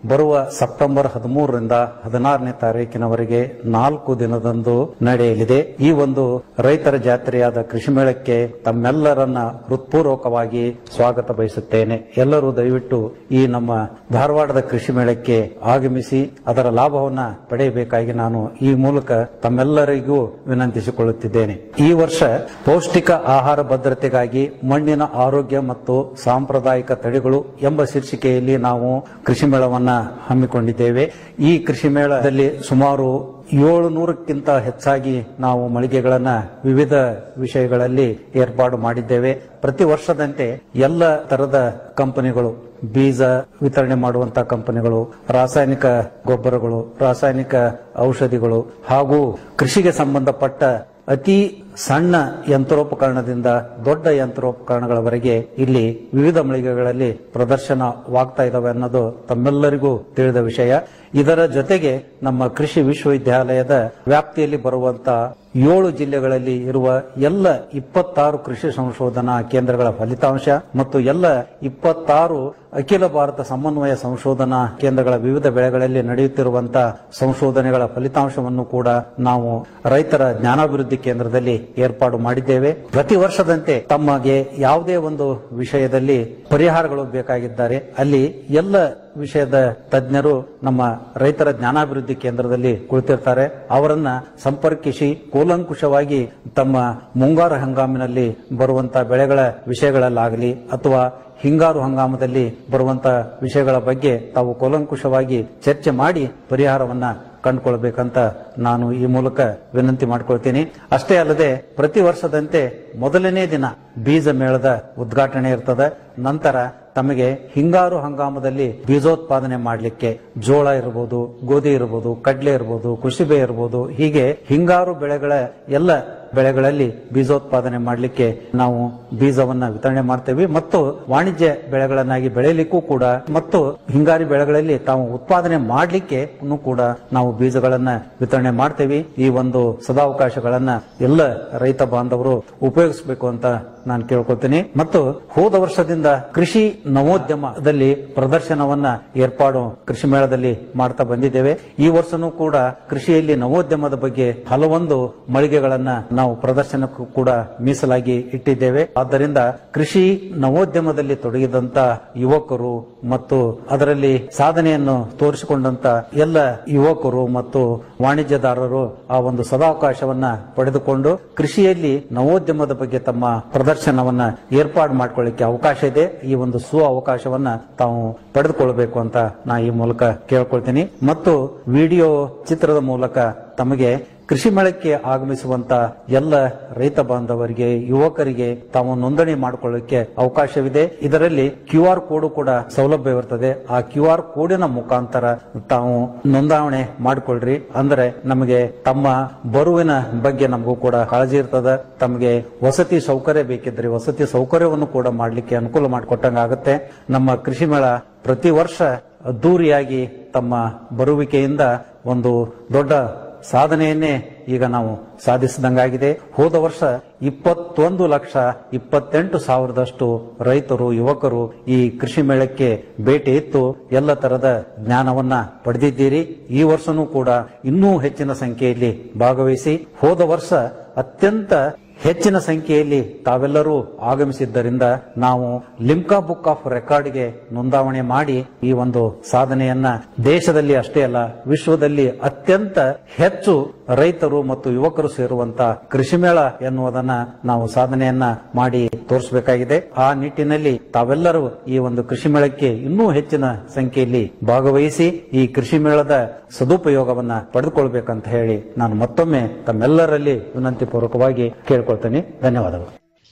ಬರುವ ಸೆಪ್ಟೆಂಬರ್ ಹದಿಮೂರರಿಂದ ಹದಿನಾರನೇ ತಾರೀಕಿನವರೆಗೆ ನಾಲ್ಕು ದಿನದಂದು ನಡೆಯಲಿದೆ ಈ ಒಂದು ರೈತರ ಜಾತ್ರೆಯಾದ ಕೃಷಿ ಮೇಳಕ್ಕೆ ತಮ್ಮೆಲ್ಲರನ್ನ ಹೃತ್ಪೂರ್ವಕವಾಗಿ ಸ್ವಾಗತ ಬಯಸುತ್ತೇನೆ ಎಲ್ಲರೂ ದಯವಿಟ್ಟು ಈ ನಮ್ಮ ಧಾರವಾಡದ ಕೃಷಿ ಮೇಳಕ್ಕೆ ಆಗಮಿಸಿ ಅದರ ಲಾಭವನ್ನ ಪಡೆಯಬೇಕಾಗಿ ನಾನು ಈ ಮೂಲಕ ತಮ್ಮೆಲ್ಲರಿಗೂ ವಿನಂತಿಸಿಕೊಳ್ಳುತ್ತಿದ್ದೇನೆ ಈ ವರ್ಷ ಪೌಷ್ಟಿಕ ಆಹಾರ ಭದ್ರತೆಗಾಗಿ ಮಣ್ಣಿನ ಆರೋಗ್ಯ ಮತ್ತು ಸಾಂಪ್ರದಾಯಿಕ ತಳಿಗಳು ಎಂಬ ಶೀರ್ಷಿಕೆಯಲ್ಲಿ ನಾವು ಕೃಷಿ ಮೇಳವನ್ನ ಹಮ್ಮಿಕೊಂಡಿದ್ದೇವೆ ಈ ಕೃಷಿ ಮೇಳದಲ್ಲಿ ಸುಮಾರು ಏಳು ನೂರಕ್ಕಿಂತ ಹೆಚ್ಚಾಗಿ ನಾವು ಮಳಿಗೆಗಳನ್ನ ವಿವಿಧ ವಿಷಯಗಳಲ್ಲಿ ಏರ್ಪಾಡು ಮಾಡಿದ್ದೇವೆ ಪ್ರತಿ ವರ್ಷದಂತೆ ಎಲ್ಲ ತರದ ಕಂಪನಿಗಳು ಬೀಜ ವಿತರಣೆ ಮಾಡುವಂತಹ ಕಂಪನಿಗಳು ರಾಸಾಯನಿಕ ಗೊಬ್ಬರಗಳು ರಾಸಾಯನಿಕ ಔಷಧಿಗಳು ಹಾಗೂ ಕೃಷಿಗೆ ಸಂಬಂಧಪಟ್ಟ ಅತಿ ಸಣ್ಣ ಯಂತ್ರೋಪಕರಣದಿಂದ ದೊಡ್ಡ ಯಂತ್ರೋಪಕರಣಗಳವರೆಗೆ ಇಲ್ಲಿ ವಿವಿಧ ಮಳಿಗೆಗಳಲ್ಲಿ ಪ್ರದರ್ಶನವಾಗ್ತಾ ಇದಾವೆ ಅನ್ನೋದು ತಮ್ಮೆಲ್ಲರಿಗೂ ತಿಳಿದ ವಿಷಯ ಇದರ ಜೊತೆಗೆ ನಮ್ಮ ಕೃಷಿ ವಿಶ್ವವಿದ್ಯಾಲಯದ ವ್ಯಾಪ್ತಿಯಲ್ಲಿ ಬರುವಂತಹ ಏಳು ಜಿಲ್ಲೆಗಳಲ್ಲಿ ಇರುವ ಎಲ್ಲ ಇಪ್ಪತ್ತಾರು ಕೃಷಿ ಸಂಶೋಧನಾ ಕೇಂದ್ರಗಳ ಫಲಿತಾಂಶ ಮತ್ತು ಎಲ್ಲ ಇಪ್ಪತ್ತಾರು ಅಖಿಲ ಭಾರತ ಸಮನ್ವಯ ಸಂಶೋಧನಾ ಕೇಂದ್ರಗಳ ವಿವಿಧ ಬೆಳೆಗಳಲ್ಲಿ ನಡೆಯುತ್ತಿರುವಂತಹ ಸಂಶೋಧನೆಗಳ ಫಲಿತಾಂಶವನ್ನು ಕೂಡ ನಾವು ರೈತರ ಜ್ಞಾನಾಭಿವೃದ್ಧಿ ಕೇಂದ್ರದಲ್ಲಿ ಏರ್ಪಾಡು ಮಾಡಿದ್ದೇವೆ ಪ್ರತಿ ವರ್ಷದಂತೆ ತಮಗೆ ಯಾವುದೇ ಒಂದು ವಿಷಯದಲ್ಲಿ ಪರಿಹಾರಗಳು ಬೇಕಾಗಿದ್ದಾರೆ ಅಲ್ಲಿ ಎಲ್ಲ ವಿಷಯದ ತಜ್ಞರು ನಮ್ಮ ರೈತರ ಜ್ಞಾನಾಭಿವೃದ್ಧಿ ಕೇಂದ್ರದಲ್ಲಿ ಕುಳಿತಿರ್ತಾರೆ ಅವರನ್ನ ಸಂಪರ್ಕಿಸಿ ಕೂಲಂಕುಷವಾಗಿ ತಮ್ಮ ಮುಂಗಾರು ಹಂಗಾಮಿನಲ್ಲಿ ಬರುವಂತಹ ಬೆಳೆಗಳ ವಿಷಯಗಳಲ್ಲಾಗಲಿ ಅಥವಾ ಹಿಂಗಾರು ಹಂಗಾಮದಲ್ಲಿ ಬರುವಂತಹ ವಿಷಯಗಳ ಬಗ್ಗೆ ತಾವು ಕೂಲಂಕುಷವಾಗಿ ಚರ್ಚೆ ಮಾಡಿ ಪರಿಹಾರವನ್ನ ಕಂಡುಕೊಳ್ಬೇಕಂತ ನಾನು ಈ ಮೂಲಕ ವಿನಂತಿ ಮಾಡ್ಕೊಳ್ತೀನಿ ಅಷ್ಟೇ ಅಲ್ಲದೆ ಪ್ರತಿ ವರ್ಷದಂತೆ ಮೊದಲನೇ ದಿನ ಬೀಜ ಮೇಳದ ಉದ್ಘಾಟನೆ ಇರ್ತದೆ ನಂತರ ತಮಗೆ ಹಿಂಗಾರು ಹಂಗಾಮದಲ್ಲಿ ಬೀಜೋತ್ಪಾದನೆ ಮಾಡಲಿಕ್ಕೆ ಜೋಳ ಇರಬಹುದು ಗೋಧಿ ಇರಬಹುದು ಕಡ್ಲೆ ಇರಬಹುದು ಕುಸಿಬೆ ಇರಬಹುದು ಹೀಗೆ ಹಿಂಗಾರು ಬೆಳೆಗಳ ಎಲ್ಲ ಬೆಳೆಗಳಲ್ಲಿ ಬೀಜೋತ್ಪಾದನೆ ಮಾಡಲಿಕ್ಕೆ ನಾವು ಬೀಜವನ್ನ ವಿತರಣೆ ಮಾಡ್ತೇವೆ ಮತ್ತು ವಾಣಿಜ್ಯ ಬೆಳೆಗಳನ್ನಾಗಿ ಬೆಳೆಯಲಿಕ್ಕೂ ಕೂಡ ಮತ್ತು ಹಿಂಗಾರಿ ಬೆಳೆಗಳಲ್ಲಿ ತಾವು ಉತ್ಪಾದನೆ ಮಾಡಲಿಕ್ಕೆ ಕೂಡ ನಾವು ಬೀಜಗಳನ್ನ ವಿತರಣೆ ಮಾಡ್ತೇವೆ ಈ ಒಂದು ಸದಾವಕಾಶಗಳನ್ನ ಎಲ್ಲ ರೈತ ಬಾಂಧವರು ಉಪಯೋಗಿಸಬೇಕು ಅಂತ ನಾನು ಕೇಳ್ಕೊತೀನಿ ಮತ್ತು ಹೋದ ವರ್ಷದಿಂದ ಕೃಷಿ ನವೋದ್ಯಮದಲ್ಲಿ ಪ್ರದರ್ಶನವನ್ನ ಏರ್ಪಾಡು ಕೃಷಿ ಮೇಳದಲ್ಲಿ ಮಾಡ್ತಾ ಬಂದಿದ್ದೇವೆ ಈ ವರ್ಷನೂ ಕೂಡ ಕೃಷಿಯಲ್ಲಿ ನವೋದ್ಯಮದ ಬಗ್ಗೆ ಹಲವೊಂದು ಮಳಿಗೆಗಳನ್ನ ನಾವು ಪ್ರದರ್ಶನಕ್ಕೂ ಕೂಡ ಮೀಸಲಾಗಿ ಇಟ್ಟಿದ್ದೇವೆ ಆದ್ದರಿಂದ ಕೃಷಿ ನವೋದ್ಯಮದಲ್ಲಿ ತೊಡಗಿದಂತ ಯುವಕರು ಮತ್ತು ಅದರಲ್ಲಿ ಸಾಧನೆಯನ್ನು ತೋರಿಸಿಕೊಂಡಂತ ಎಲ್ಲ ಯುವಕರು ಮತ್ತು ವಾಣಿಜ್ಯದಾರರು ಆ ಒಂದು ಸದಾವಕಾಶವನ್ನ ಪಡೆದುಕೊಂಡು ಕೃಷಿಯಲ್ಲಿ ನವೋದ್ಯಮದ ಬಗ್ಗೆ ತಮ್ಮ ಪ್ರದರ್ಶನವನ್ನ ಏರ್ಪಾಡು ಮಾಡ್ಕೊಳ್ಳಿಕ್ಕೆ ಅವಕಾಶ ಇದೆ ಈ ಒಂದು ಸು ಅವಕಾಶವನ್ನ ತಾವು ಪಡೆದುಕೊಳ್ಬೇಕು ಅಂತ ನಾ ಈ ಮೂಲಕ ಕೇಳ್ಕೊಳ್ತೀನಿ ಮತ್ತು ವಿಡಿಯೋ ಚಿತ್ರದ ಮೂಲಕ ತಮಗೆ ಕೃಷಿ ಮೇಳಕ್ಕೆ ಆಗಮಿಸುವಂತ ಎಲ್ಲ ರೈತ ಬಾಂಧವರಿಗೆ ಯುವಕರಿಗೆ ತಾವು ನೋಂದಣಿ ಮಾಡಿಕೊಳ್ಳಕ್ಕೆ ಅವಕಾಶವಿದೆ ಇದರಲ್ಲಿ ಕ್ಯೂ ಆರ್ ಕೋಡ್ ಕೂಡ ಸೌಲಭ್ಯವಿರ್ತದೆ ಆ ಕ್ಯೂ ಆರ್ ಕೋಡಿನ ಮುಖಾಂತರ ತಾವು ನೋಂದಾವಣೆ ಮಾಡಿಕೊಳ್ಳ್ರಿ ಅಂದ್ರೆ ನಮಗೆ ತಮ್ಮ ಬರುವಿನ ಬಗ್ಗೆ ನಮಗೂ ಕೂಡ ಕಾಳಜಿ ಇರ್ತದೆ ತಮಗೆ ವಸತಿ ಸೌಕರ್ಯ ಬೇಕಿದ್ರೆ ವಸತಿ ಸೌಕರ್ಯವನ್ನು ಕೂಡ ಮಾಡಲಿಕ್ಕೆ ಅನುಕೂಲ ಮಾಡಿಕೊಟ್ಟಂಗಾಗುತ್ತೆ ನಮ್ಮ ಕೃಷಿ ಮೇಳ ಪ್ರತಿ ವರ್ಷ ಅದ್ದೂರಿಯಾಗಿ ತಮ್ಮ ಬರುವಿಕೆಯಿಂದ ಒಂದು ದೊಡ್ಡ ಸಾಧನೆಯನ್ನೇ ಈಗ ನಾವು ಸಾಧಿಸಿದಂಗಾಗಿದೆ ಹೋದ ವರ್ಷ ಇಪ್ಪತ್ತೊಂದು ಲಕ್ಷ ಇಪ್ಪತ್ತೆಂಟು ಸಾವಿರದಷ್ಟು ರೈತರು ಯುವಕರು ಈ ಕೃಷಿ ಮೇಳಕ್ಕೆ ಭೇಟಿ ಇತ್ತು ಎಲ್ಲ ತರದ ಜ್ಞಾನವನ್ನ ಪಡೆದಿದ್ದೀರಿ ಈ ವರ್ಷನೂ ಕೂಡ ಇನ್ನೂ ಹೆಚ್ಚಿನ ಸಂಖ್ಯೆಯಲ್ಲಿ ಭಾಗವಹಿಸಿ ಹೋದ ವರ್ಷ ಅತ್ಯಂತ ಹೆಚ್ಚಿನ ಸಂಖ್ಯೆಯಲ್ಲಿ ತಾವೆಲ್ಲರೂ ಆಗಮಿಸಿದ್ದರಿಂದ ನಾವು ಲಿಮ್ಕಾ ಬುಕ್ ಆಫ್ ರೆಕಾರ್ಡ್ಗೆ ನೋಂದಾವಣೆ ಮಾಡಿ ಈ ಒಂದು ಸಾಧನೆಯನ್ನ ದೇಶದಲ್ಲಿ ಅಷ್ಟೇ ಅಲ್ಲ ವಿಶ್ವದಲ್ಲಿ ಅತ್ಯಂತ ಹೆಚ್ಚು ರೈತರು ಮತ್ತು ಯುವಕರು ಸೇರುವಂತ ಕೃಷಿ ಮೇಳ ಎನ್ನುವುದನ್ನ ನಾವು ಸಾಧನೆಯನ್ನ ಮಾಡಿ ತೋರಿಸಬೇಕಾಗಿದೆ ಆ ನಿಟ್ಟಿನಲ್ಲಿ ತಾವೆಲ್ಲರೂ ಈ ಒಂದು ಕೃಷಿ ಮೇಳಕ್ಕೆ ಇನ್ನೂ ಹೆಚ್ಚಿನ ಸಂಖ್ಯೆಯಲ್ಲಿ ಭಾಗವಹಿಸಿ ಈ ಕೃಷಿ ಮೇಳದ ಸದುಪಯೋಗವನ್ನ ಪಡೆದುಕೊಳ್ಬೇಕಂತ ಹೇಳಿ ನಾನು ಮತ್ತೊಮ್ಮೆ ತಮ್ಮೆಲ್ಲರಲ್ಲಿ ವಿನಂತಿ ಪೂರ್ವಕವಾಗಿ ಕೇಳ್ಕೊಳ್ತೇನೆ ಧನ್ಯವಾದಗಳು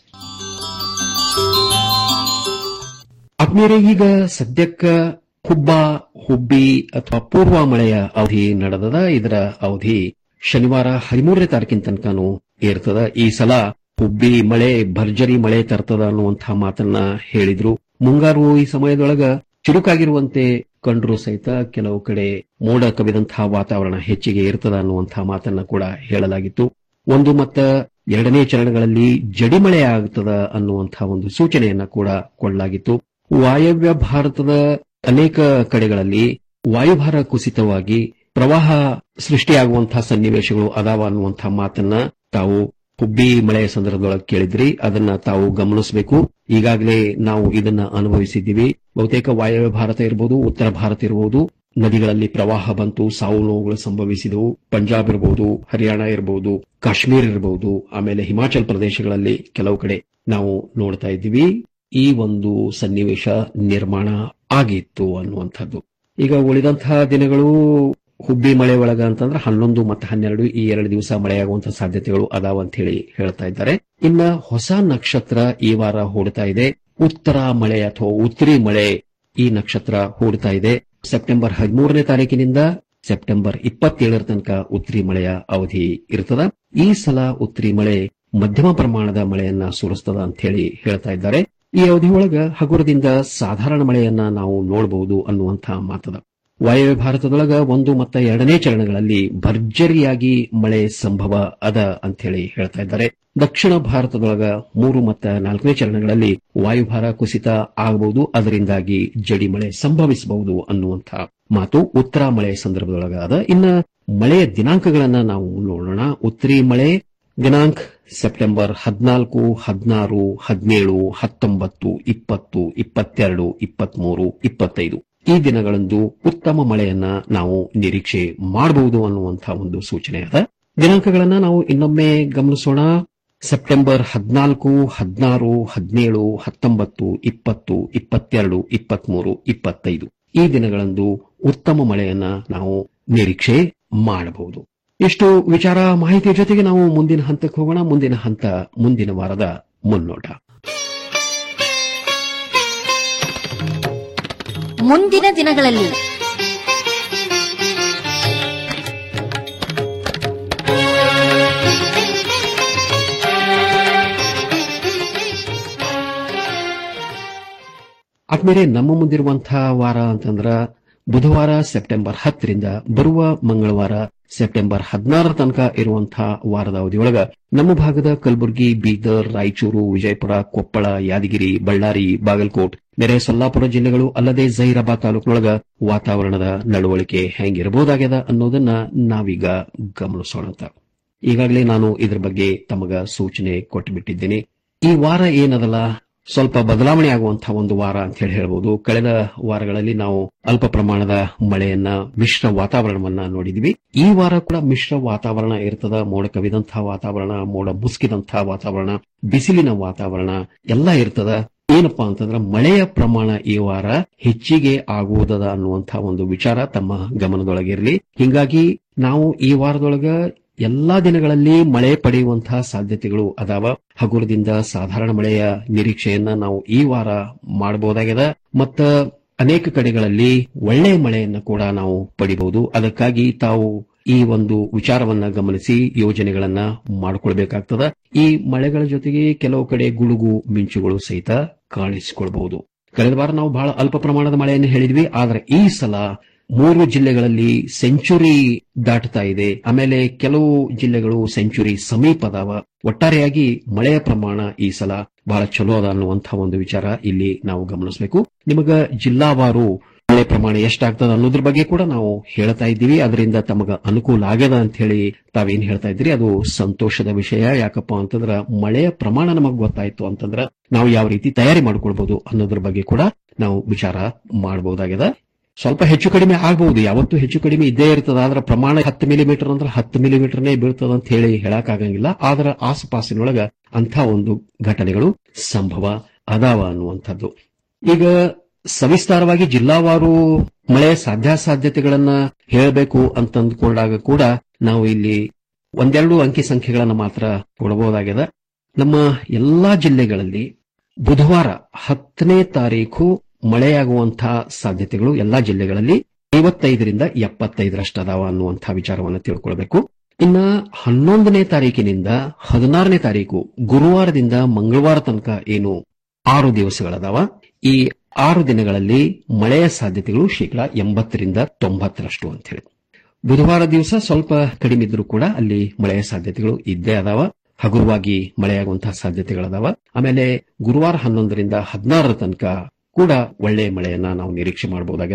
ಆತ್ಮೀಯರೇ ಈಗ ಸದ್ಯಕ್ಕ ಹುಬ್ಬ ಹುಬ್ಬಿ ಅಥವಾ ಪೂರ್ವ ಮಳೆಯ ಅವಧಿ ನಡೆದದ ಇದರ ಅವಧಿ ಶನಿವಾರ ಹದಿಮೂರನೇ ತಾರೀಕಿನ ತನಕನೂ ಇರ್ತದ ಈ ಸಲ ಹುಬ್ಬಿ ಮಳೆ ಭರ್ಜರಿ ಮಳೆ ತರ್ತದ ಅನ್ನುವಂತಹ ಮಾತನ್ನ ಹೇಳಿದ್ರು ಮುಂಗಾರು ಈ ಸಮಯದೊಳಗ ಚುರುಕಾಗಿರುವಂತೆ ಕಂಡ್ರು ಸಹಿತ ಕೆಲವು ಕಡೆ ಮೋಡ ಕವಿದಂತಹ ವಾತಾವರಣ ಹೆಚ್ಚಿಗೆ ಇರ್ತದ ಅನ್ನುವಂತಹ ಮಾತನ್ನ ಕೂಡ ಹೇಳಲಾಗಿತ್ತು ಒಂದು ಮತ್ತ ಎರಡನೇ ಚರಣಗಳಲ್ಲಿ ಜಡಿಮಳೆ ಆಗ್ತದ ಅನ್ನುವಂತಹ ಒಂದು ಸೂಚನೆಯನ್ನ ಕೂಡ ಕೊಡಲಾಗಿತ್ತು ವಾಯವ್ಯ ಭಾರತದ ಅನೇಕ ಕಡೆಗಳಲ್ಲಿ ವಾಯುಭಾರ ಕುಸಿತವಾಗಿ ಪ್ರವಾಹ ಸೃಷ್ಟಿಯಾಗುವಂತಹ ಸನ್ನಿವೇಶಗಳು ಅದಾವ ಅನ್ನುವಂತಹ ಮಾತನ್ನ ತಾವು ಹುಬ್ಬಿ ಮಳೆಯ ಸಂದರ್ಭದೊಳಗೆ ಕೇಳಿದ್ರಿ ಅದನ್ನ ತಾವು ಗಮನಿಸಬೇಕು ಈಗಾಗಲೇ ನಾವು ಇದನ್ನ ಅನುಭವಿಸಿದ್ದೀವಿ ಬಹುತೇಕ ವಾಯವ್ಯ ಭಾರತ ಇರಬಹುದು ಉತ್ತರ ಭಾರತ ಇರಬಹುದು ನದಿಗಳಲ್ಲಿ ಪ್ರವಾಹ ಬಂತು ಸಾವು ನೋವುಗಳು ಸಂಭವಿಸಿದವು ಪಂಜಾಬ್ ಇರಬಹುದು ಹರಿಯಾಣ ಇರಬಹುದು ಕಾಶ್ಮೀರ ಇರಬಹುದು ಆಮೇಲೆ ಹಿಮಾಚಲ್ ಪ್ರದೇಶಗಳಲ್ಲಿ ಕೆಲವು ಕಡೆ ನಾವು ನೋಡ್ತಾ ಇದ್ದೀವಿ ಈ ಒಂದು ಸನ್ನಿವೇಶ ನಿರ್ಮಾಣ ಆಗಿತ್ತು ಅನ್ನುವಂಥದ್ದು ಈಗ ಉಳಿದಂತಹ ದಿನಗಳು ಹುಬ್ಬಿ ಮಳೆ ಒಳಗ ಅಂತಂದ್ರೆ ಹನ್ನೊಂದು ಮತ್ತು ಹನ್ನೆರಡು ಈ ಎರಡು ದಿವಸ ಮಳೆಯಾಗುವಂತಹ ಸಾಧ್ಯತೆಗಳು ಅದಾವ ಅಂತ ಹೇಳಿ ಹೇಳ್ತಾ ಇದ್ದಾರೆ ಇನ್ನ ಹೊಸ ನಕ್ಷತ್ರ ಈ ವಾರ ಹೂಡ್ತಾ ಇದೆ ಉತ್ತರ ಮಳೆ ಅಥವಾ ಉತ್ತರಿ ಮಳೆ ಈ ನಕ್ಷತ್ರ ಹೂಡ್ತಾ ಇದೆ ಸೆಪ್ಟೆಂಬರ್ ಹದಿಮೂರನೇ ತಾರೀಕಿನಿಂದ ಸೆಪ್ಟೆಂಬರ್ ಇಪ್ಪತ್ತೇಳರ ತನಕ ಉತ್ತರಿ ಮಳೆಯ ಅವಧಿ ಇರ್ತದ ಈ ಸಲ ಉತ್ತರಿ ಮಳೆ ಮಧ್ಯಮ ಪ್ರಮಾಣದ ಮಳೆಯನ್ನ ಸುರಿಸ್ತದ ಅಂತ ಹೇಳಿ ಹೇಳ್ತಾ ಇದ್ದಾರೆ ಈ ಅವಧಿಯೊಳಗ ಹಗುರದಿಂದ ಸಾಧಾರಣ ಮಳೆಯನ್ನ ನಾವು ನೋಡಬಹುದು ಅನ್ನುವಂತಹ ಮಾತದ ವಾಯವ್ಯ ಭಾರತದೊಳಗ ಒಂದು ಮತ್ತು ಎರಡನೇ ಚರಣಗಳಲ್ಲಿ ಭರ್ಜರಿಯಾಗಿ ಮಳೆ ಸಂಭವ ಅದ ಅಂತ ಹೇಳಿ ಹೇಳ್ತಾ ಇದ್ದಾರೆ ದಕ್ಷಿಣ ಭಾರತದೊಳಗ ಮೂರು ಮತ್ತು ನಾಲ್ಕನೇ ಚರಣಗಳಲ್ಲಿ ವಾಯುಭಾರ ಕುಸಿತ ಆಗಬಹುದು ಅದರಿಂದಾಗಿ ಜಡಿ ಮಳೆ ಸಂಭವಿಸಬಹುದು ಅನ್ನುವಂಥ ಮಾತು ಉತ್ತರ ಮಳೆ ಸಂದರ್ಭದೊಳಗ ಅದ ಇನ್ನ ಮಳೆಯ ದಿನಾಂಕಗಳನ್ನ ನಾವು ನೋಡೋಣ ಉತ್ತರಿ ಮಳೆ ದಿನಾಂಕ ಸೆಪ್ಟೆಂಬರ್ ಹದಿನಾಲ್ಕು ಹದಿನಾರು ಹದಿನೇಳು ಹತ್ತೊಂಬತ್ತು ಇಪ್ಪತ್ತು ಇಪ್ಪತ್ತೆರಡು ಇಪ್ಪತ್ಮೂರು ಇಪ್ಪತ್ತೈದು ಈ ದಿನಗಳಂದು ಉತ್ತಮ ಮಳೆಯನ್ನ ನಾವು ನಿರೀಕ್ಷೆ ಮಾಡಬಹುದು ಅನ್ನುವಂತಹ ಒಂದು ಸೂಚನೆ ಅದ ದಿನಾಂಕಗಳನ್ನ ನಾವು ಇನ್ನೊಮ್ಮೆ ಗಮನಿಸೋಣ ಸೆಪ್ಟೆಂಬರ್ ಹದಿನಾಲ್ಕು ಹದಿನಾರು ಹದಿನೇಳು ಹತ್ತೊಂಬತ್ತು ಇಪ್ಪತ್ತು ಇಪ್ಪತ್ತೆರಡು ಇಪ್ಪತ್ಮೂರು ಇಪ್ಪತ್ತೈದು ಈ ದಿನಗಳಂದು ಉತ್ತಮ ಮಳೆಯನ್ನ ನಾವು ನಿರೀಕ್ಷೆ ಮಾಡಬಹುದು ಇಷ್ಟು ವಿಚಾರ ಮಾಹಿತಿಯ ಜೊತೆಗೆ ನಾವು ಮುಂದಿನ ಹಂತಕ್ಕೆ ಹೋಗೋಣ ಮುಂದಿನ ಹಂತ ಮುಂದಿನ ವಾರದ ಮುನ್ನೋಟ ಮುಂದಿನ ದಿನಗಳಲ್ಲಿ ಆದ್ಮೇಲೆ ನಮ್ಮ ಮುಂದಿರುವಂತಹ ವಾರ ಅಂತಂದ್ರ ಬುಧವಾರ ಸೆಪ್ಟೆಂಬರ್ ಹತ್ತರಿಂದ ಬರುವ ಮಂಗಳವಾರ ಸೆಪ್ಟೆಂಬರ್ ಹದಿನಾರರ ತನಕ ಇರುವಂತಹ ವಾರದ ಅವಧಿಯೊಳಗ ನಮ್ಮ ಭಾಗದ ಕಲಬುರಗಿ ಬೀದರ್ ರಾಯಚೂರು ವಿಜಯಪುರ ಕೊಪ್ಪಳ ಯಾದಗಿರಿ ಬಳ್ಳಾರಿ ಬಾಗಲಕೋಟ್ ನೆರೆ ಸೊಲ್ಲಾಪುರ ಜಿಲ್ಲೆಗಳು ಅಲ್ಲದೆ ಜೈರಾಬಾದ್ ತಾಲೂಕಿನೊಳಗ ವಾತಾವರಣದ ನಡವಳಿಕೆ ಹೆಂಗಿರಬಹುದಾಗ್ಯದ ಅನ್ನೋದನ್ನ ನಾವೀಗ ಗಮನಿಸೋಣ ಅಂತ ಈಗಾಗಲೇ ನಾನು ಇದ್ರ ಬಗ್ಗೆ ತಮಗ ಸೂಚನೆ ಕೊಟ್ಟುಬಿಟ್ಟಿದ್ದೇನೆ ಈ ವಾರ ಏನದಲ್ಲ ಸ್ವಲ್ಪ ಬದಲಾವಣೆ ಆಗುವಂತಹ ಒಂದು ವಾರ ಅಂತ ಹೇಳಿ ಹೇಳ್ಬೋದು ಕಳೆದ ವಾರಗಳಲ್ಲಿ ನಾವು ಅಲ್ಪ ಪ್ರಮಾಣದ ಮಳೆಯನ್ನ ಮಿಶ್ರ ವಾತಾವರಣವನ್ನ ನೋಡಿದ್ವಿ ಈ ವಾರ ಕೂಡ ಮಿಶ್ರ ವಾತಾವರಣ ಇರ್ತದ ಮೋಡ ಕವಿದಂತಹ ವಾತಾವರಣ ಮೋಡ ಮುಸುಕಿದಂತಹ ವಾತಾವರಣ ಬಿಸಿಲಿನ ವಾತಾವರಣ ಎಲ್ಲ ಇರ್ತದ ಏನಪ್ಪಾ ಅಂತಂದ್ರ ಮಳೆಯ ಪ್ರಮಾಣ ಈ ವಾರ ಹೆಚ್ಚಿಗೆ ಆಗುವುದದ ಅನ್ನುವಂತಹ ಒಂದು ವಿಚಾರ ತಮ್ಮ ಗಮನದೊಳಗಿರಲಿ ಹಿಂಗಾಗಿ ನಾವು ಈ ವಾರದೊಳಗ ಎಲ್ಲಾ ದಿನಗಳಲ್ಲಿ ಮಳೆ ಪಡೆಯುವಂತಹ ಸಾಧ್ಯತೆಗಳು ಅದಾವ ಹಗುರದಿಂದ ಸಾಧಾರಣ ಮಳೆಯ ನಿರೀಕ್ಷೆಯನ್ನ ನಾವು ಈ ವಾರ ಮಾಡಬಹುದಾಗಿದೆ ಮತ್ತ ಅನೇಕ ಕಡೆಗಳಲ್ಲಿ ಒಳ್ಳೆಯ ಮಳೆಯನ್ನ ಕೂಡ ನಾವು ಪಡಿಬಹುದು ಅದಕ್ಕಾಗಿ ತಾವು ಈ ಒಂದು ವಿಚಾರವನ್ನ ಗಮನಿಸಿ ಯೋಜನೆಗಳನ್ನ ಮಾಡಿಕೊಳ್ಬೇಕಾಗ್ತದ ಈ ಮಳೆಗಳ ಜೊತೆಗೆ ಕೆಲವು ಕಡೆ ಗುಡುಗು ಮಿಂಚುಗಳು ಸಹಿತ ಕಾಣಿಸಿಕೊಳ್ಬಹುದು ಕಳೆದ ವಾರ ನಾವು ಬಹಳ ಅಲ್ಪ ಪ್ರಮಾಣದ ಮಳೆಯನ್ನು ಹೇಳಿದ್ವಿ ಆದ್ರೆ ಈ ಸಲ ಮೂರು ಜಿಲ್ಲೆಗಳಲ್ಲಿ ಸೆಂಚುರಿ ದಾಟ್ತಾ ಇದೆ ಆಮೇಲೆ ಕೆಲವು ಜಿಲ್ಲೆಗಳು ಸೆಂಚುರಿ ಸಮೀಪ ಅದಾವ ಒಟ್ಟಾರೆಯಾಗಿ ಮಳೆಯ ಪ್ರಮಾಣ ಈ ಸಲ ಬಹಳ ಚಲೋ ಅದ ಅನ್ನುವಂತಹ ಒಂದು ವಿಚಾರ ಇಲ್ಲಿ ನಾವು ಗಮನಿಸಬೇಕು ನಿಮಗ ಜಿಲ್ಲಾವಾರು ಮಳೆ ಪ್ರಮಾಣ ಎಷ್ಟಾಗ್ತದ ಅನ್ನೋದ್ರ ಬಗ್ಗೆ ಕೂಡ ನಾವು ಹೇಳ್ತಾ ಇದ್ದೀವಿ ಅದರಿಂದ ತಮಗ ಅನುಕೂಲ ಆಗ್ಯದ ಅಂತ ಹೇಳಿ ತಾವೇನ್ ಹೇಳ್ತಾ ಇದ್ರಿ ಅದು ಸಂತೋಷದ ವಿಷಯ ಯಾಕಪ್ಪ ಅಂತಂದ್ರ ಮಳೆಯ ಪ್ರಮಾಣ ನಮಗ್ ಗೊತ್ತಾಯ್ತು ಅಂತಂದ್ರ ನಾವು ಯಾವ ರೀತಿ ತಯಾರಿ ಮಾಡ್ಕೊಳ್ಬಹುದು ಅನ್ನೋದ್ರ ಬಗ್ಗೆ ಕೂಡ ನಾವು ವಿಚಾರ ಮಾಡಬಹುದಾಗಿದೆ ಸ್ವಲ್ಪ ಹೆಚ್ಚು ಕಡಿಮೆ ಆಗಬಹುದು ಯಾವತ್ತೂ ಹೆಚ್ಚು ಕಡಿಮೆ ಇದ್ದೇ ಇರ್ತದ ಆದ್ರೆ ಪ್ರಮಾಣ ಹತ್ತು ಮಿಲಿಮೀಟರ್ ಅಂದ್ರೆ ಹತ್ತು ಮಿಲಿಮೀಟರ್ನೇ ಬೀಳ್ತದ ಅಂತ ಹೇಳಿ ಹೇಳಕ್ಕಾಗಂಗಿಲ್ಲ ಆದ್ರೆ ಆಸುಪಾಸಿನೊಳಗ ಅಂಥ ಒಂದು ಘಟನೆಗಳು ಸಂಭವ ಅದಾವ ಅನ್ನುವಂಥದ್ದು ಈಗ ಸವಿಸ್ತಾರವಾಗಿ ಜಿಲ್ಲಾವಾರು ಮಳೆ ಸಾಧ್ಯಾಸಾಧ್ಯತೆಗಳನ್ನ ಹೇಳಬೇಕು ಅಂತಂದುಕೊಂಡಾಗ ಕೂಡ ನಾವು ಇಲ್ಲಿ ಒಂದೆರಡು ಅಂಕಿ ಸಂಖ್ಯೆಗಳನ್ನ ಮಾತ್ರ ಕೊಡಬಹುದಾಗಿದೆ ನಮ್ಮ ಎಲ್ಲಾ ಜಿಲ್ಲೆಗಳಲ್ಲಿ ಬುಧವಾರ ಹತ್ತನೇ ತಾರೀಕು ಮಳೆಯಾಗುವಂತಹ ಸಾಧ್ಯತೆಗಳು ಎಲ್ಲಾ ಜಿಲ್ಲೆಗಳಲ್ಲಿ ಐವತ್ತೈದರಿಂದ ಎಪ್ಪತ್ತೈದರಷ್ಟದಾವ ಅನ್ನುವಂತಹ ವಿಚಾರವನ್ನು ತಿಳ್ಕೊಳ್ಬೇಕು ಇನ್ನ ಹನ್ನೊಂದನೇ ತಾರೀಕಿನಿಂದ ಹದಿನಾರನೇ ತಾರೀಕು ಗುರುವಾರದಿಂದ ಮಂಗಳವಾರ ತನಕ ಏನು ಆರು ದಿವಸಗಳದಾವ ಈ ಆರು ದಿನಗಳಲ್ಲಿ ಮಳೆಯ ಸಾಧ್ಯತೆಗಳು ಶೇಕಡಾ ಎಂಬತ್ತರಿಂದ ತೊಂಬತ್ತರಷ್ಟು ಅಂತ ಹೇಳಿ ಬುಧವಾರ ದಿವಸ ಸ್ವಲ್ಪ ಕಡಿಮೆ ಇದ್ರೂ ಕೂಡ ಅಲ್ಲಿ ಮಳೆಯ ಸಾಧ್ಯತೆಗಳು ಇದ್ದೇ ಅದಾವ ಹಗುರವಾಗಿ ಮಳೆಯಾಗುವಂತಹ ಸಾಧ್ಯತೆಗಳದಾವ ಆಮೇಲೆ ಗುರುವಾರ ಹನ್ನೊಂದರಿಂದ ಹದಿನಾರರ ತನಕ ಕೂಡ ಒಳ್ಳೆಯ ಮಳೆಯನ್ನ ನಾವು ನಿರೀಕ್ಷೆ ಮಾಡಬಹುದಾಗಿದೆ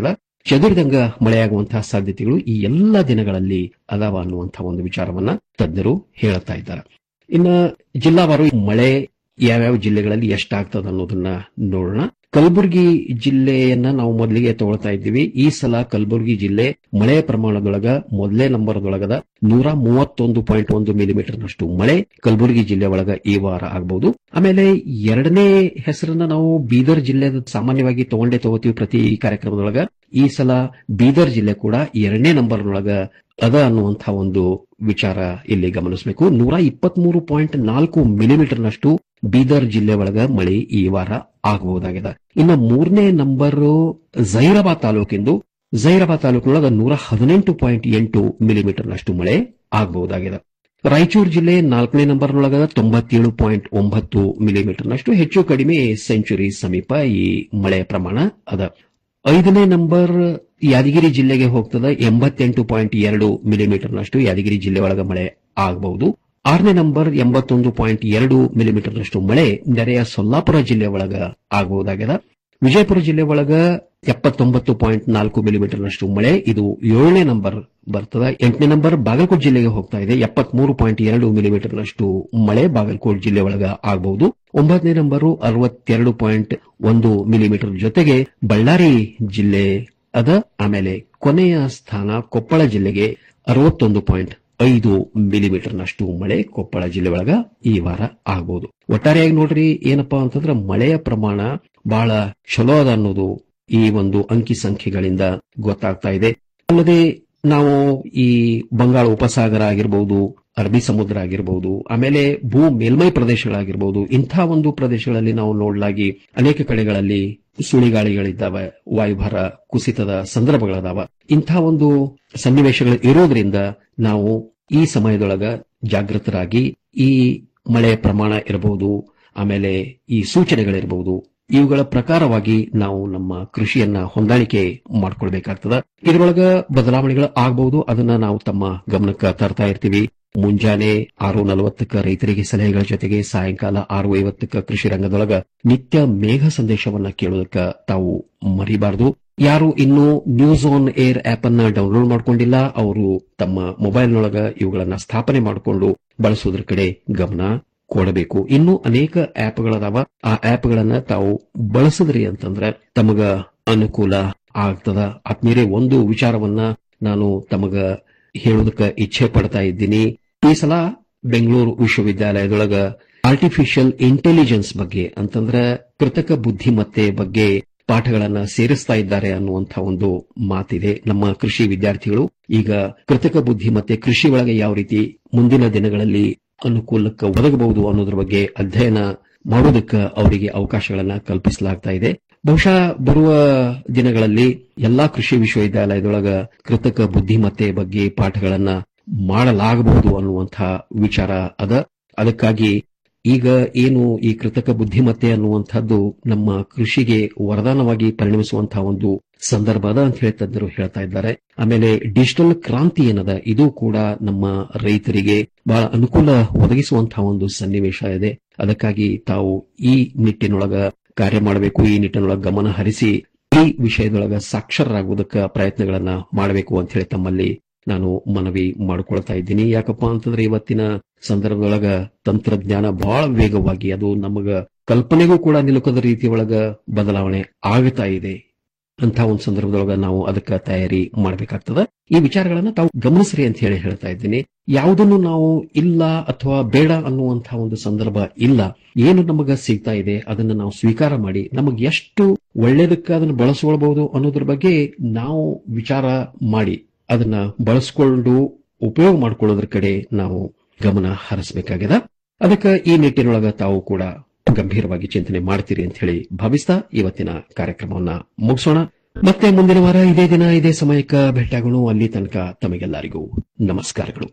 ಚದುರಿದಂಗ ಮಳೆಯಾಗುವಂತಹ ಸಾಧ್ಯತೆಗಳು ಈ ಎಲ್ಲ ದಿನಗಳಲ್ಲಿ ಅದಾವ ಅನ್ನುವಂತಹ ಒಂದು ವಿಚಾರವನ್ನ ತಜ್ಞರು ಹೇಳುತ್ತಾ ಇದ್ದಾರೆ ಇನ್ನ ಜಿಲ್ಲಾವಾರು ಮಳೆ ಯಾವ್ಯಾವ ಜಿಲ್ಲೆಗಳಲ್ಲಿ ಎಷ್ಟಾಗ್ತದ ಅನ್ನೋದನ್ನ ನೋಡೋಣ ಕಲಬುರಗಿ ಜಿಲ್ಲೆಯನ್ನ ನಾವು ಮೊದಲಿಗೆ ತಗೊಳ್ತಾ ಇದ್ದೀವಿ ಈ ಸಲ ಕಲಬುರಗಿ ಜಿಲ್ಲೆ ಮಳೆಯ ಪ್ರಮಾಣದೊಳಗ ಮೊದಲೇ ನಂಬರ್ದೊಳಗದ ನೂರ ಮೂವತ್ತೊಂದು ಪಾಯಿಂಟ್ ಒಂದು ಮಿಲಿಮೀಟರ್ನಷ್ಟು ಮಳೆ ಕಲಬುರಗಿ ಜಿಲ್ಲೆ ಒಳಗ ಈ ವಾರ ಆಗಬಹುದು ಆಮೇಲೆ ಎರಡನೇ ಹೆಸರನ್ನ ನಾವು ಬೀದರ್ ಜಿಲ್ಲೆ ಸಾಮಾನ್ಯವಾಗಿ ತಗೊಂಡೇ ತಗೋತೀವಿ ಪ್ರತಿ ಕಾರ್ಯಕ್ರಮದೊಳಗ ಈ ಸಲ ಬೀದರ್ ಜಿಲ್ಲೆ ಕೂಡ ಎರಡನೇ ನಂಬರ್ನೊಳಗ ಅದ ಅನ್ನುವಂತಹ ಒಂದು ವಿಚಾರ ಇಲ್ಲಿ ಗಮನಿಸಬೇಕು ನೂರ ಇಪ್ಪತ್ಮೂರು ಪಾಯಿಂಟ್ ನಾಲ್ಕು ಮಿಲಿಮೀಟರ್ನಷ್ಟು ಬೀದರ್ ಜಿಲ್ಲೆ ಒಳಗ ಮಳೆ ಈ ವಾರ ಆಗಬಹುದಾಗಿದೆ ಇನ್ನು ಮೂರನೇ ನಂಬರ್ ಜೈರಾಬಾದ್ ತಾಲೂಕಿಂದು ಜೈರಾಬಾದ್ ತಾಲೂಕಿನೊಳಗ ನೂರ ಹದಿನೆಂಟು ಪಾಯಿಂಟ್ ಎಂಟು ಮಿಲಿಮೀಟರ್ನಷ್ಟು ಮಳೆ ಆಗಬಹುದಾಗಿದೆ ರಾಯಚೂರು ಜಿಲ್ಲೆ ನಾಲ್ಕನೇ ನಂಬರ್ನೊಳಗ ತೊಂಬತ್ತೇಳು ಪಾಯಿಂಟ್ ಒಂಬತ್ತು ಮಿಲಿಮೀಟರ್ನಷ್ಟು ಹೆಚ್ಚು ಕಡಿಮೆ ಸೆಂಚುರಿ ಸಮೀಪ ಈ ಮಳೆಯ ಪ್ರಮಾಣ ಅದ ಐದನೇ ನಂಬರ್ ಯಾದಗಿರಿ ಜಿಲ್ಲೆಗೆ ಹೋಗ್ತದ ಎಂಬತ್ತೆಂಟು ಪಾಯಿಂಟ್ ಎರಡು ಮಿಲಿಮೀಟರ್ನಷ್ಟು ಯಾದಗಿರಿ ಜಿಲ್ಲೆ ಒಳಗ ಮಳೆ ಆಗಬಹುದು ಆರನೇ ನಂಬರ್ ಎಂಬತ್ತೊಂದು ಪಾಯಿಂಟ್ ಎರಡು ಮಿಲಿಮೀಟರ್ನಷ್ಟು ಮಳೆ ನೆರೆಯ ಸೊಲ್ಲಾಪುರ ಜಿಲ್ಲೆ ಒಳಗ ಆಗಬಹುದಾಗಿದೆ ವಿಜಯಪುರ ಜಿಲ್ಲೆ ಒಳಗ ಎಪ್ಪತ್ತೊಂಬತ್ತು ಪಾಯಿಂಟ್ ನಾಲ್ಕು ಮಿಲಿಮೀಟರ್ನಷ್ಟು ಮಳೆ ಇದು ಏಳನೇ ನಂಬರ್ ಬರ್ತದ ಎಂಟನೇ ನಂಬರ್ ಬಾಗಲಕೋಟೆ ಜಿಲ್ಲೆಗೆ ಹೋಗ್ತಾ ಇದೆ ಎಪ್ಪತ್ಮೂರು ಪಾಯಿಂಟ್ ಎರಡು ಮಿಲಿಮೀಟರ್ನಷ್ಟು ಮಳೆ ಬಾಗಲಕೋಟೆ ಜಿಲ್ಲೆ ಒಳಗ ಆಗಬಹುದು ಒಂಬತ್ತನೇ ನಂಬರು ಅರವತ್ತೆರಡು ಪಾಯಿಂಟ್ ಒಂದು ಮಿಲಿಮೀಟರ್ ಜೊತೆಗೆ ಬಳ್ಳಾರಿ ಜಿಲ್ಲೆ ಅದ ಆಮೇಲೆ ಕೊನೆಯ ಸ್ಥಾನ ಕೊಪ್ಪಳ ಜಿಲ್ಲೆಗೆ ಅರವತ್ತೊಂದು ಪಾಯಿಂಟ್ ಐದು ಮಿಲಿಮೀಟರ್ನಷ್ಟು ಮಳೆ ಕೊಪ್ಪಳ ಜಿಲ್ಲೆ ಒಳಗ ಈ ವಾರ ಆಗಬಹುದು ಒಟ್ಟಾರೆಯಾಗಿ ನೋಡ್ರಿ ಏನಪ್ಪಾ ಅಂತಂದ್ರೆ ಮಳೆಯ ಪ್ರಮಾಣ ಬಹಳ ಚಲೋ ಅದ ಅನ್ನೋದು ಈ ಒಂದು ಅಂಕಿ ಸಂಖ್ಯೆಗಳಿಂದ ಗೊತ್ತಾಗ್ತಾ ಇದೆ ಅಲ್ಲದೆ ನಾವು ಈ ಬಂಗಾಳ ಉಪಸಾಗರ ಆಗಿರಬಹುದು ಅರಬ್ಬಿ ಸಮುದ್ರ ಆಗಿರಬಹುದು ಆಮೇಲೆ ಭೂ ಮೇಲ್ಮೈ ಪ್ರದೇಶಗಳಾಗಿರಬಹುದು ಇಂಥ ಒಂದು ಪ್ರದೇಶಗಳಲ್ಲಿ ನಾವು ನೋಡ್ಲಾಗಿ ಅನೇಕ ಕಡೆಗಳಲ್ಲಿ ಸುಳಿಗಾಳಿಗಳಿದ್ದಾವೆ ವಾಯುಭಾರ ಕುಸಿತದ ಸಂದರ್ಭಗಳದಾವ ಇಂಥ ಒಂದು ಸನ್ನಿವೇಶಗಳು ಇರೋದ್ರಿಂದ ನಾವು ಈ ಸಮಯದೊಳಗ ಜಾಗೃತರಾಗಿ ಈ ಮಳೆಯ ಪ್ರಮಾಣ ಇರಬಹುದು ಆಮೇಲೆ ಈ ಸೂಚನೆಗಳಿರಬಹುದು ಇವುಗಳ ಪ್ರಕಾರವಾಗಿ ನಾವು ನಮ್ಮ ಕೃಷಿಯನ್ನ ಹೊಂದಾಣಿಕೆ ಮಾಡ್ಕೊಳ್ಬೇಕಾಗ್ತದ ಇದರೊಳಗ ಬದಲಾವಣೆಗಳು ಆಗಬಹುದು ಅದನ್ನ ನಾವು ತಮ್ಮ ಗಮನಕ್ಕೆ ತರ್ತಾ ಇರ್ತೀವಿ ಮುಂಜಾನೆ ಆರು ನಲವತ್ತಕ್ಕ ರೈತರಿಗೆ ಸಲಹೆಗಳ ಜೊತೆಗೆ ಸಾಯಂಕಾಲ ಆರು ಐವತ್ತಕ್ಕ ಕೃಷಿ ರಂಗದೊಳಗ ನಿತ್ಯ ಮೇಘ ಸಂದೇಶವನ್ನ ಕೇಳೋದಕ್ಕ ತಾವು ಮರಿಬಾರದು ಯಾರು ಇನ್ನೂ ನ್ಯೂಸ್ ಆನ್ ಏರ್ ಆಪ್ ಅನ್ನ ಡೌನ್ಲೋಡ್ ಮಾಡ್ಕೊಂಡಿಲ್ಲ ಅವರು ತಮ್ಮ ಮೊಬೈಲ್ನೊಳಗ ಇವುಗಳನ್ನ ಸ್ಥಾಪನೆ ಮಾಡಿಕೊಂಡು ಬಳಸೋದ್ರ ಕಡೆ ಗಮನ ಕೊಡಬೇಕು ಇನ್ನು ಅನೇಕ ಆಪ್ಗಳದಾವ ಆ ಆಪ್ಗಳನ್ನ ತಾವು ಬಳಸಿದ್ರಿ ಅಂತಂದ್ರೆ ತಮಗ ಅನುಕೂಲ ಆಗ್ತದ ಆತ್ಮೀಯರೇ ಒಂದು ವಿಚಾರವನ್ನ ನಾನು ತಮಗ ಹೇಳೋದಕ್ಕೆ ಇಚ್ಛೆ ಪಡ್ತಾ ಇದ್ದೀನಿ ಈ ಸಲ ಬೆಂಗಳೂರು ವಿಶ್ವವಿದ್ಯಾಲಯದೊಳಗ ಆರ್ಟಿಫಿಷಿಯಲ್ ಇಂಟೆಲಿಜೆನ್ಸ್ ಬಗ್ಗೆ ಅಂತಂದ್ರೆ ಕೃತಕ ಬುದ್ಧಿಮತ್ತೆ ಬಗ್ಗೆ ಪಾಠಗಳನ್ನ ಸೇರಿಸ್ತಾ ಇದ್ದಾರೆ ಅನ್ನುವಂಥ ಒಂದು ಮಾತಿದೆ ನಮ್ಮ ಕೃಷಿ ವಿದ್ಯಾರ್ಥಿಗಳು ಈಗ ಕೃತಕ ಬುದ್ಧಿಮತ್ತೆ ಕೃಷಿ ಒಳಗೆ ಯಾವ ರೀತಿ ಮುಂದಿನ ದಿನಗಳಲ್ಲಿ ಅನುಕೂಲಕ್ಕೆ ಒದಗಬಹುದು ಅನ್ನೋದ್ರ ಬಗ್ಗೆ ಅಧ್ಯಯನ ಮಾಡೋದಕ್ಕೆ ಅವರಿಗೆ ಅವಕಾಶಗಳನ್ನ ಕಲ್ಪಿಸಲಾಗ್ತಾ ಇದೆ ಬಹುಶಃ ಬರುವ ದಿನಗಳಲ್ಲಿ ಎಲ್ಲಾ ಕೃಷಿ ವಿಶ್ವವಿದ್ಯಾಲಯದೊಳಗ ಕೃತಕ ಬುದ್ಧಿಮತ್ತೆ ಬಗ್ಗೆ ಪಾಠಗಳನ್ನ ಮಾಡಲಾಗಬಹುದು ಅನ್ನುವಂಥ ವಿಚಾರ ಅದ ಅದಕ್ಕಾಗಿ ಈಗ ಏನು ಈ ಕೃತಕ ಬುದ್ಧಿಮತ್ತೆ ಅನ್ನುವಂಥದ್ದು ನಮ್ಮ ಕೃಷಿಗೆ ವರದಾನವಾಗಿ ಪರಿಣಮಿಸುವಂತಹ ಒಂದು ಸಂದರ್ಭ ಅದ ಅಂತ ಹೇಳಿ ತಜ್ಞರು ಹೇಳ್ತಾ ಇದ್ದಾರೆ ಆಮೇಲೆ ಡಿಜಿಟಲ್ ಕ್ರಾಂತಿ ಏನದ ಇದು ಕೂಡ ನಮ್ಮ ರೈತರಿಗೆ ಬಹಳ ಅನುಕೂಲ ಒದಗಿಸುವಂತಹ ಒಂದು ಸನ್ನಿವೇಶ ಇದೆ ಅದಕ್ಕಾಗಿ ತಾವು ಈ ನಿಟ್ಟಿನೊಳಗ ಕಾರ್ಯ ಮಾಡಬೇಕು ಈ ನಿಟ್ಟಿನೊಳಗ ಗಮನ ಹರಿಸಿ ಈ ವಿಷಯದೊಳಗ ಸಾಕ್ಷರರಾಗುವುದಕ್ಕೆ ಪ್ರಯತ್ನಗಳನ್ನ ಮಾಡಬೇಕು ಅಂತ ಹೇಳಿ ತಮ್ಮಲ್ಲಿ ನಾನು ಮನವಿ ಮಾಡಿಕೊಳ್ತಾ ಇದ್ದೀನಿ ಯಾಕಪ್ಪ ಅಂತಂದ್ರೆ ಇವತ್ತಿನ ಸಂದರ್ಭದೊಳಗ ತಂತ್ರಜ್ಞಾನ ಬಹಳ ವೇಗವಾಗಿ ಅದು ನಮಗ ಕಲ್ಪನೆಗೂ ಕೂಡ ನಿಲುಕದ ರೀತಿಯೊಳಗ ಬದಲಾವಣೆ ಆಗ್ತಾ ಇದೆ ಅಂತ ಒಂದು ಸಂದರ್ಭದೊಳಗ ನಾವು ಅದಕ್ಕೆ ತಯಾರಿ ಮಾಡಬೇಕಾಗ್ತದ ಈ ವಿಚಾರಗಳನ್ನ ತಾವು ಗಮನಿಸ್ರಿ ಅಂತ ಹೇಳಿ ಹೇಳ್ತಾ ಇದ್ದೀನಿ ಯಾವುದನ್ನು ನಾವು ಇಲ್ಲ ಅಥವಾ ಬೇಡ ಅನ್ನುವಂತಹ ಒಂದು ಸಂದರ್ಭ ಇಲ್ಲ ಏನು ನಮಗ ಸಿಗ್ತಾ ಇದೆ ಅದನ್ನ ನಾವು ಸ್ವೀಕಾರ ಮಾಡಿ ನಮಗೆ ಎಷ್ಟು ಒಳ್ಳೇದಕ್ಕೆ ಅದನ್ನು ಬಳಸ್ಕೊಳ್ಬಹುದು ಅನ್ನೋದ್ರ ಬಗ್ಗೆ ನಾವು ವಿಚಾರ ಮಾಡಿ ಅದನ್ನ ಬಳಸ್ಕೊಂಡು ಉಪಯೋಗ ಮಾಡ್ಕೊಳ್ಳೋದ್ರ ಕಡೆ ನಾವು ಗಮನ ಹರಿಸಬೇಕಾಗಿದೆ ಅದಕ್ಕೆ ಈ ನಿಟ್ಟಿನೊಳಗ ತಾವು ಕೂಡ ಗಂಭೀರವಾಗಿ ಚಿಂತನೆ ಮಾಡ್ತೀರಿ ಅಂತ ಹೇಳಿ ಭಾವಿಸ್ತಾ ಇವತ್ತಿನ ಕಾರ್ಯಕ್ರಮವನ್ನ ಮುಗಿಸೋಣ ಮತ್ತೆ ಮುಂದಿನ ವಾರ ಇದೇ ದಿನ ಇದೇ ಸಮಯಕ್ಕೆ ಭೇಟಿಯಾಗೋಣ ಅಲ್ಲಿ ತನಕ ತಮಗೆಲ್ಲರಿಗೂ ನಮಸ್ಕಾರಗಳು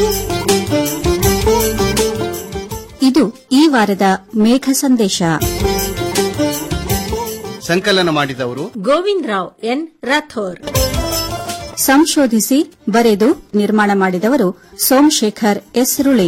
ಇದು ಈ ವಾರದ ಮೇಘ ಸಂದೇಶ ಸಂಕಲನ ಮಾಡಿದವರು ಗೋವಿಂದ್ ರಾವ್ ಎನ್ ರಾಥೋರ್ ಸಂಶೋಧಿಸಿ ಬರೆದು ನಿರ್ಮಾಣ ಮಾಡಿದವರು ಸೋಮಶೇಖರ್ ಎಸ್ರುಳಿ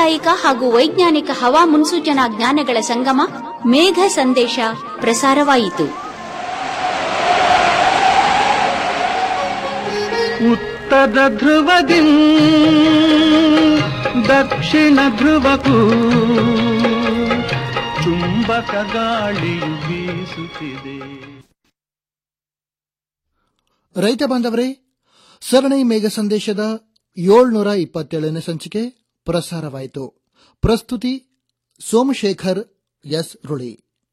ಸಾಂಪ್ರದಾಯಿಕ ಹಾಗೂ ವೈಜ್ಞಾನಿಕ ಹವಾ ಮುನ್ಸೂಚನಾ ಜ್ಞಾನಗಳ ಸಂಗಮ ಮೇಘ ಸಂದೇಶ ಪ್ರಸಾರವಾಯಿತು ಉತ್ತರ ಧ್ರುವದಿ ದಕ್ಷಿಣ ಧ್ರುವಕ್ಕೂ ಚುಂಬಕ ಗಾಳಿಯು ಬೀಸುತ್ತಿದೆ ರೈತ ಬಾಂಧವರೇ ಸರಣಿ ಮೇಘ ಸಂದೇಶದ ಏಳ್ನೂರ ಇಪ್ಪತ್ತೇಳನೇ ಸಂಚಿಕೆ ಪ್ರಸಾರವಾಯಿತು ಪ್ರಸ್ತುತಿ ಸೋಮಶೇಖರ್ ಎಸ್ ರುಳಿ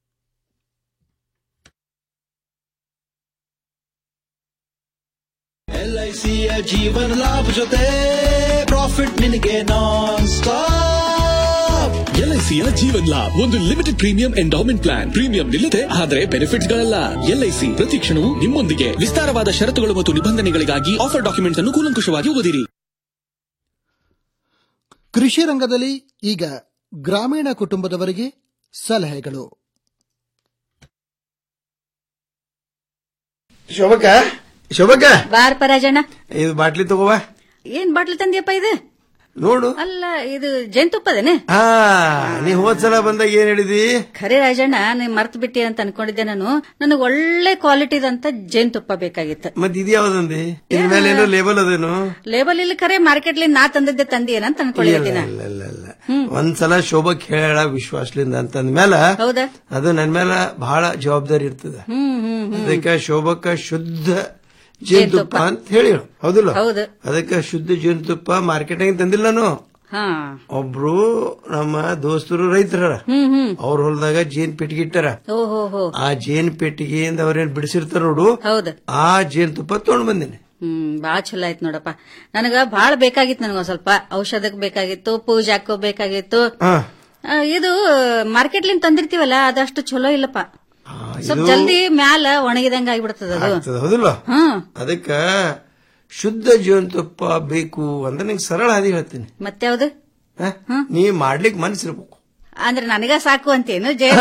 ಎಲ್ಐಸಿಯ ಜೀವನ ಲಾಭ ಜೊತೆ ಪ್ರಾಫಿಟ್ ನಿನಗೆ ನಾನ್ ಸ್ಟಾಪ್ ಎಲ್ಐಸಿಯ ಜೀವನ್ ಲಾಭ್ ಒಂದು limited premium endowment plan premium ನಿಲ್ಲದೆ ಆದರೆ ಬೆನಿಫಿಟ್ಸ್ ಗಳಲ್ಲ ಎಲ್ಐಸಿ ಪ್ರತಿ ಕ್ಷಣವೂ ನಿಮ್ಮೊಂದಿಗೆ ವಿಸ್ತಾರವಾದ ಷರತ್ತುಗಳು ಮತ್ತು ನಿಬಂಧನೆಗಳಿಗಾಗಿ ಆಫರ್ ಡಾಕ್ಯುಮೆಂಟ್ಸ್ ಅನ್ನು ಕೂಲಂಕುಷವಾಗಿ ಓದಿರಿ ಕೃಷಿ ರಂಗದಲ್ಲಿ ಈಗ ಗ್ರಾಮೀಣ ಕುಟುಂಬದವರಿಗೆ ಸಲಹೆಗಳು ಶೋಭಕ್ಕ ಶೋಭಕ್ಕ ಬಾರ್ ಪರಾಜಣ್ಣ ಇದು ಬಾಟ್ಲಿ ತಗೋವಾ ಏನ್ ಬಾಟ್ಲಿ ತಂದಿಯಪ್ಪ ಇದು ನೋಡು ಅಲ್ಲ ಇದು ಜೇನುತುಪ್ಪದೇನೆ ಹಾ ನೀ ಹೋದ್ಸಲ ಬಂದಾಗ ಏನ್ ಹೇಳಿದಿ ಖರೆ ರಾಜಣ್ಣ ನೀನ್ ಮರ್ತ್ ಬಿಟ್ಟಿ ಅಂತ ಅನ್ಕೊಂಡಿದ್ದೆ ನಾನು ನನಗೆ ಒಳ್ಳೆ ಕ್ವಾಲಿಟಿದಂತ ಜೇನುತುಪ್ಪ ಬೇಕಾಗಿತ್ತು ಮತ್ ಇದು ಯಾವ್ದಂದಿ ಇದ್ರ ಮೇಲೆ ಏನೋ ಲೇಬಲ್ ಅದೇನು ಲೇಬಲ್ ಇಲ್ಲಿ ಖರೆ ಮಾರ್ಕೆಟ್ಲಿ ನಾ ತಂದಿದ್ದೆ ತಂದಿಯೇನಂತ ಇಲ್ಲ ಅನ್ಕೊಂಡಿದ್ದೀನಿ ಇಲ್ಲ ಇಲ್ಲ ಇಲ್ಲ ಒಂದ್ಸಲ ಶೋಭಕ್ ಹೇಳ ವಿಶ್ವಾಸಲಿಂದ ಅಂತಂದ್ಮೇಲೆ ಹೌದಾ ಅದು ನನ್ ಮೇಲೆ ಬಹಳ ಜವಾಬ್ದಾರಿ ಇರ್ತದ ಹ್ಮ್ ಹ್ಮ್ ಹ್ಮ್ ಅದಕ್ಕೆ ಶೋಭಕ್ಕ ಶುದ್ಧ ಜೇನುತುಪ್ಪ ಅಂತ ಹೇಳಿ ಹೌದಿಲ್ಲ ಹೌದು ಅದಕ್ಕೆ ಶುದ್ಧ ಜೇನುತುಪ್ಪ ಮಾರ್ಕೆಟಿಂಗ್ ತಂದಿಲ್ಲ ನಾನು ಹಾ ಒಬ್ರು ನಮ್ಮ ದೋಸ್ತರು ರೈತರ ಹ್ಮ್ ಹ್ಮ್ ಅವ್ರ ಹೊಲದಾಗ ಜೇನ್ ಪೆಟ್ಟಿಗೆ ಇಟ್ಟಾರ ಓಹೋ ಹೋ ಆ ಜೇನ್ ಪೆಟ್ಟಿಗೆಯಿಂದ ಅವ್ರೇನ್ ಬಿಡಿಸಿರ್ತಾರ ನೋಡು ಹೌದು ಆ ಜೇನುತುಪ್ಪ ತಗೊಂಡ್ ಬಂದೇನೆ ಹ್ಮ್ ಬಾಳ ಚಲೋ ಆಯ್ತು ನೋಡಪ್ಪ ನನಗ ಬಾಳ ಬೇಕಾಗಿತ್ತು ನನಗ ಸ್ವಲ್ಪ ಔಷಧಕ್ ಬೇಕಾಗಿತ್ತು ಪೂಜಾಕ್ಕೂ ಬೇಕಾಗಿತ್ತು ಹಾ ಆ, ಇದು ಮಾರ್ಕೆಟ್ಲಿಂದ ತಂದಿರ್ತೀವಲ್ಲ ಅದಷ್ಟು ಚಲೋ ಇಲ್ಲಪ್ಪ ಸ್ವಲ್ಪ ಇದು- ಜಲ್ದಿ ಮ್ಯಾಲ ಒಣಗಿದಂಗ ಆಗಿಬಿಡ್ತದ ಅದು ಆಗ್ತದ ಹೌದಿಲ್ಲ ಹ್ಮ್ ಅದಕ್ಕ ಶುದ್ಧ ಜೇನುತುಪ್ಪ ಬೇಕು ಅಂದ್ರೆ ನಿಂಗೆ ಸರಳ ಹಾದಿ ಹೇಳ್ತೀನಿ ಮತ್ಯಾವ್ದು ಹ? ನೀ ಮಾಡ್ಲಿಕ್ ಮನ್ಸಿರ್ಬೇಕು ಅಂದ್ರೆ ನನಗ ಸಾಕು ಅಂತೇನು ಜೇನ್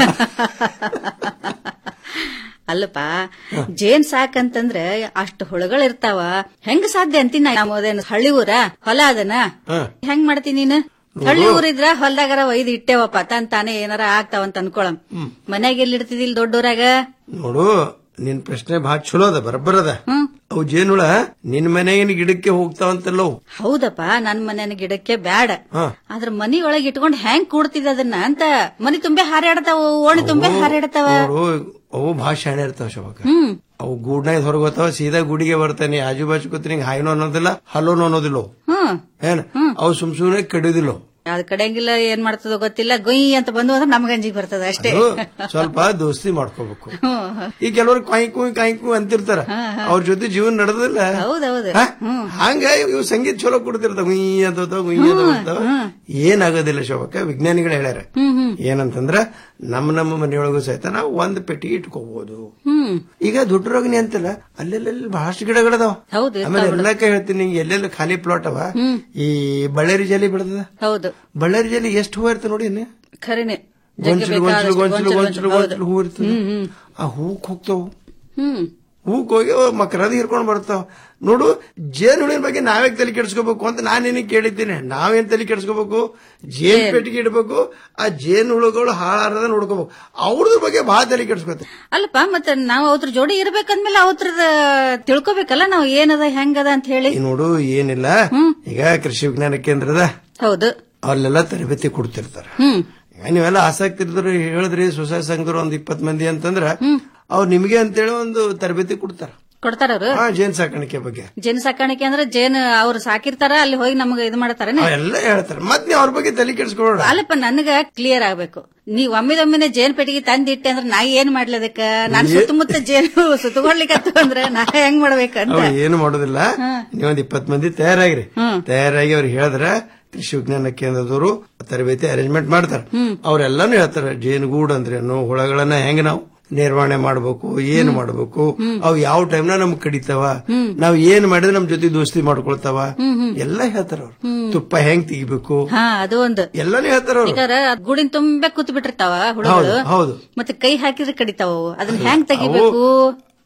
ಅಲ್ಲಪ್ಪ ಜೇನ್ ಸಾಕಂತಂದ್ರೆ ಅಷ್ಟು ಹುಳಗಳಿರ್ತಾವ ಹೆಂಗ್ ಸಾಧ್ಯ ಅಂತೀನಿ ನಮ್ಮದೇನು ಹಳ್ಳಿ ಊರ ಹೊಲ ಅದನ ಹೆಂಗ್ ಮಾಡ್ತೀನಿ ನೀನು ಹಳ್ಳಿ ಊರಿದ್ರ ಹೊಲ್ದಾಗಾರ ಒಯ್ದು ಇಟ್ಟೇವಪ್ಪ ತನ್ ತಾನೇ ಏನಾರ ಆಗ್ತಾವಂತ ಅನ್ಕೊಳಂ ಮನ್ಯಾಗ ಎಲ್ಲಿ ಇಡ್ತಿದಿಲ್ ದೊಡ್ಡೂರಾಗ ನೋಡು ನಿನ್ ಪ್ರಶ್ನೆ ಬಹಳ ಚಲೋ ಅದ ಬರಬ್ಬರದ ಅವು ಜೇನುಳ ನಿನ್ ಮನೆಗಿನ ಗಿಡಕ್ಕೆ ಹೋಗ್ತಾವಂತಲ್ಲ ಅವು ಹೌದಪ್ಪ ನನ್ ಮನೆನ ಗಿಡಕ್ಕೆ ಬ್ಯಾಡ ಹಾ. ಆದ್ರ ಮನಿ ಒಳಗ್ ಇಟ್ಕೊಂಡ್ ಹೆಂಗ್ ಕೂಡ್ತಿದ ಅದನ್ನ ಅಂತ ಮನಿ ತುಂಬೆ ಹಾರಾಡ್ತಾವ ಓಣಿ ತುಂಬೆ ಹಾರಾಡ್ತಾವ ನೋಡು ಅವು ಭಾಳ ಶಾಣೆ ಇರ್ತಾವ ಶೋಭಕ್ಕ ಹ್ಮ್ ಅವು ಗೂಡ್ನಾಗ ಹೊರಗೋತಾವ ಸೀದಾ ಗುಡಿಗೆ ಬರ್ತಾನೆ ಆಜು ಬಾಜು ಕೂತ್ ನಿಂಗೆ ಹಾಯ್ನೋ ಅನ್ನೋದಿಲ್ಲ ಹಲೋನೋ ಅನ್ನೋದಿಲ್ಲ ಅವು. ಹ್ಮ್ ಏನ್ ಅವು ಸುಮ್ ಸುಮ್ನೆ ಕಡಿಯೋದಿಲ್ಲ ಅವು. ಅದ್ ಕಡೆಯಂಗಿಲ್ಲ ಏನ್ ಮಾಡ್ತದೋ ಗೊತ್ತಿಲ್ಲ ಗೊಯ್ ಅಂತ ಬಂದು ಅಂದ್ರೆ ನಮ್ಗ ಅಂಜಿಗೆ ಬರ್ತದ ಅಷ್ಟೇ ಅದು ಸ್ವಲ್ಪ ದೋಸ್ತಿ ಮಾಡ್ಕೋಬೇಕು ಹ್ಮ್. ಈ ಕೆಲವರು ಕಾಯ್ಕು ಕಾಯ್ಕು ಅಂತಿರ್ತಾರ ಅವ್ರ ಜೊತೆ ಜೀವನ ನಡೆದಿಲ್ಲ ಹೌದೌದು ಹಂಗ ಇವ್ ಸಂಗೀತ ಚಲೋ ಕೊಡ್ತಿರ್ತಾವ ಗುಯ್ ಅಂತ ಗುಯ್ ಅಂತ ಬರ್ತಾವ ಏನಾಗೋದಿಲ್ಲ ಶೋಭಕ್ಕ ವಿಜ್ಞಾನಿಗಳು ಹೇಳ್ಯಾರ ಹ್ಮ್ ಹ್ಮ್ ಏನಂತಂದ್ರ ನಮ್ಮ ನಮ್ಮ ಮನೆಯೊಳಗೂ ಸಹಿತ ನಾವು ಒಂದ್ ಪೆಟ್ಟಿಗೆ ಇಟ್ಕೋಬಹುದು ಹ್ಮ್ ಈಗ ದುಡ್ಡರೋಗನಿ ಅಂತಲ್ಲ ಅಲ್ಲೆಲ್ಲ ಬಹಳಷ್ಟು ಗಿಡಗಳದಾವ ಹೌದು ಆಮೇಲೆ ಎಲ್ಲಕ್ಕ ಹೇಳ್ತೀನಿ ನಿಂಗೆ ಎಲ್ಲೆಲ್ಲ ಖಾಲಿ ಪ್ಲಾಟ್ ಅವ ಈ ಬಳ್ಳಾರಿ ಜಲಿ ಬೆಳೆದ ಹೌದು ಬಳ್ಳಾರಿ ಜಲಿ ಎಷ್ಟು ಹೂವ ಇರ್ತದೆ ನೋಡಿ ಇನ್ನು? ಖರೇನೆ ಜಗ್ಗಿ ಗೊಂಚಲು ಗೊಂಚಲು ಬೇಕಾದಷ್ಟು ಗೊಂಚಲು ಗೊಂಚಲು ಗೊಂಚಲು ಹೌದು. ಗೊಂಚಲು ಹೂ ಇರ್ತದೆ ಹ್ಮ್, ಹ್ಮ್. ಆ ಹೂಕ್ ಹೋಗ್ತಾವ ಹ್ಮ್ ಹೂಕ್ ಹೋಗಿ ಅವ್ ಮಕರದಿ ಹಿರ್ಕೊಂಡ್ ಬರ್ತಾವ ನೋಡು ಜೇನುಳಿನ ಬಗ್ಗೆ ನಾವೇ ತಲೆ ಕೆಡಿಸ್ಕೋಬೇಕು ಅಂತ ನಾನು ನಿನಗೆ ಕೇಳಿದ್ದೀನಿ ನಾವೇನ್ ತಲೆ ಕೆಡಿಸ್ಕೋಬೇಕು ಜೇನ್ ಪೆಟ್ಟಿಗೆ ಇಡಬೇಕು ಆ ಜೇನು ಹುಳುಗಳು ಹಾಳಾರದ ನೋಡ್ಕೋಬೇಕು ಅವ್ರದ್ರ ಬಗ್ಗೆ ಬಹಳ ತಲೆ ಕೆಡಿಸ್ಕೋತ ಅಲ್ಲಪ್ಪ ಮತ್ತೆ ನಾವು ಅವ್ರ ಜೋಡಿ ಇರ್ಬೇಕಂದ್ಮೇಲೆ ಅವ್ರದ ತಿಳ್ಕೊಬೇಕಲ್ಲ ನಾವು ಏನದ ಹೆಂಗದ ಅಂತ ಹೇಳಿ ನೋಡು ಏನಿಲ್ಲ ಈಗ ಕೃಷಿ ವಿಜ್ಞಾನ ಕೇಂದ್ರದ ಹೌದು ಅಲ್ಲೆಲ್ಲ ತರಬೇತಿ ಕೊಡ್ತಿರ್ತಾರ ಹ್ಮ್ ಈಗ ನೀವೆಲ್ಲ ಆಸಕ್ತಿ ಇದ್ರು ಹೇಳಿದ್ರಿ ಸ್ವಸಹಾಯ ಸಂಘದವ್ರು ಒಂದ್ ಇಪ್ಪತ್ ಮಂದಿ ಅಂತಂದ್ರ ಅವ್ರು ನಿಮ್ಗೆ ಅಂತೇಳಿ ಒಂದು ತರಬೇತಿ ಕೊಡ್ತಾರ ಕೊಡ್ತಾರ ಅವ್ರು ಆ ಜೇನ್ ಸಾಕಾಣಿಕೆ ಬಗ್ಗೆ ಜೇನು ಸಾಕಾಣಿಕೆ ಅಂದ್ರೆ ಜೇನು ಅವ್ರು ಸಾಕಿರ್ತಾರ ಅಲ್ಲಿ ಹೋಗಿ ನಮ್ಗೆ ಇದು ಮಾಡ್ತಾರನೆ ಎಲ್ಲ ಹೇಳ್ತಾರೆ ಮತ್ ನೀವು ಅವ್ರ ಬಗ್ಗೆ ತಲೆ ಕೆಡಿಸ್ಕೊಬೇಡ ಅಲ್ಲಪ್ಪ ನನಗ ಕ್ಲಿಯರ್ ಆಗ್ಬೇಕು ನೀವ್ ಒಮ್ಮಿದೊಮ್ಮಿನ ಜೇನ್ ಪೆಟ್ಟಿಗೆ ತಂದಿಟ್ಟೆ ಅಂದ್ರೆ ನಾ ಏನ್ ಮಾಡ್ಲದಕ್ಕ ನಾನ್ ಸುತ್ತಮುತ್ತ ಜೇನು ಸುತ್ತಗೊಳ್ಲಿಕ್ಕೆ ಅಂದ್ರೆ ನಾ ಹೆಂಗ್ ಮಾಡ್ಬೇಕಂತ ಅವ್ರು ಏನು ಮಾಡೋದಿಲ್ಲ ನೀವೊಂದ್ ಇಪ್ಪತ್ ಮಂದಿ ತಯಾರಾಗಿರಿ ತಯಾರಾಗಿ ಅವ್ರಿಗೆ ಹೇಳಿದ್ರ ಕೃಷಿ ವಿಜ್ಞಾನ ಕೇಂದ್ರದವರು ತರಬೇತಿ ಅರೇಂಜ್ಮೆಂಟ್ ಮಾಡ್ತಾರ ಅವ್ರೆಲ್ಲಾನು ಹೇಳ್ತಾರ ಜೇನುಗೂಡು ಅಂದ್ರೇನು ಹುಳಗಳನ್ನ ಹೆಂಗ್ ನಾವು ನಿರ್ವಹಣೆ ಮಾಡ್ಬೇಕು ಏನ್ ಮಾಡ್ಬೇಕು ಅವು ಯಾವ ಟೈಮ್ನ ನಮ್ಗ್ ಕಡಿತಾವ ನಾವ್ ಏನ್ ಮಾಡಿದ್ರೆ ನಮ್ ಜೊತೆ ದೋಸ್ತಿ ಮಾಡ್ಕೊಳ್ತಾವ ಎಲ್ಲ ಹೇಳ್ತಾರ ಅವ್ರು ತುಪ್ಪ ಹೆಂಗ್ ತೆಗಿಬೇಕು ಹಾ ಅದು ಒಂದು ಎಲ್ಲಾನು ಹೇಳ್ತಾರ ಅವ್ರು ಈಗ ಗುಡಿನ ತುಂಬೆ ಕೂತ್ ಬಿಟ್ಟಿರ್ತಾವ ಹುಡುಗರು ಹೌದು ಹೌದು ಮತ್ತೆ ಕೈ ಹಾಕಿದ್ರೆ ಕಡಿತಾವ ಅವು. ಅದನ್ನ ಹೆಂಗ್ ತೆಗಿಬೇಕು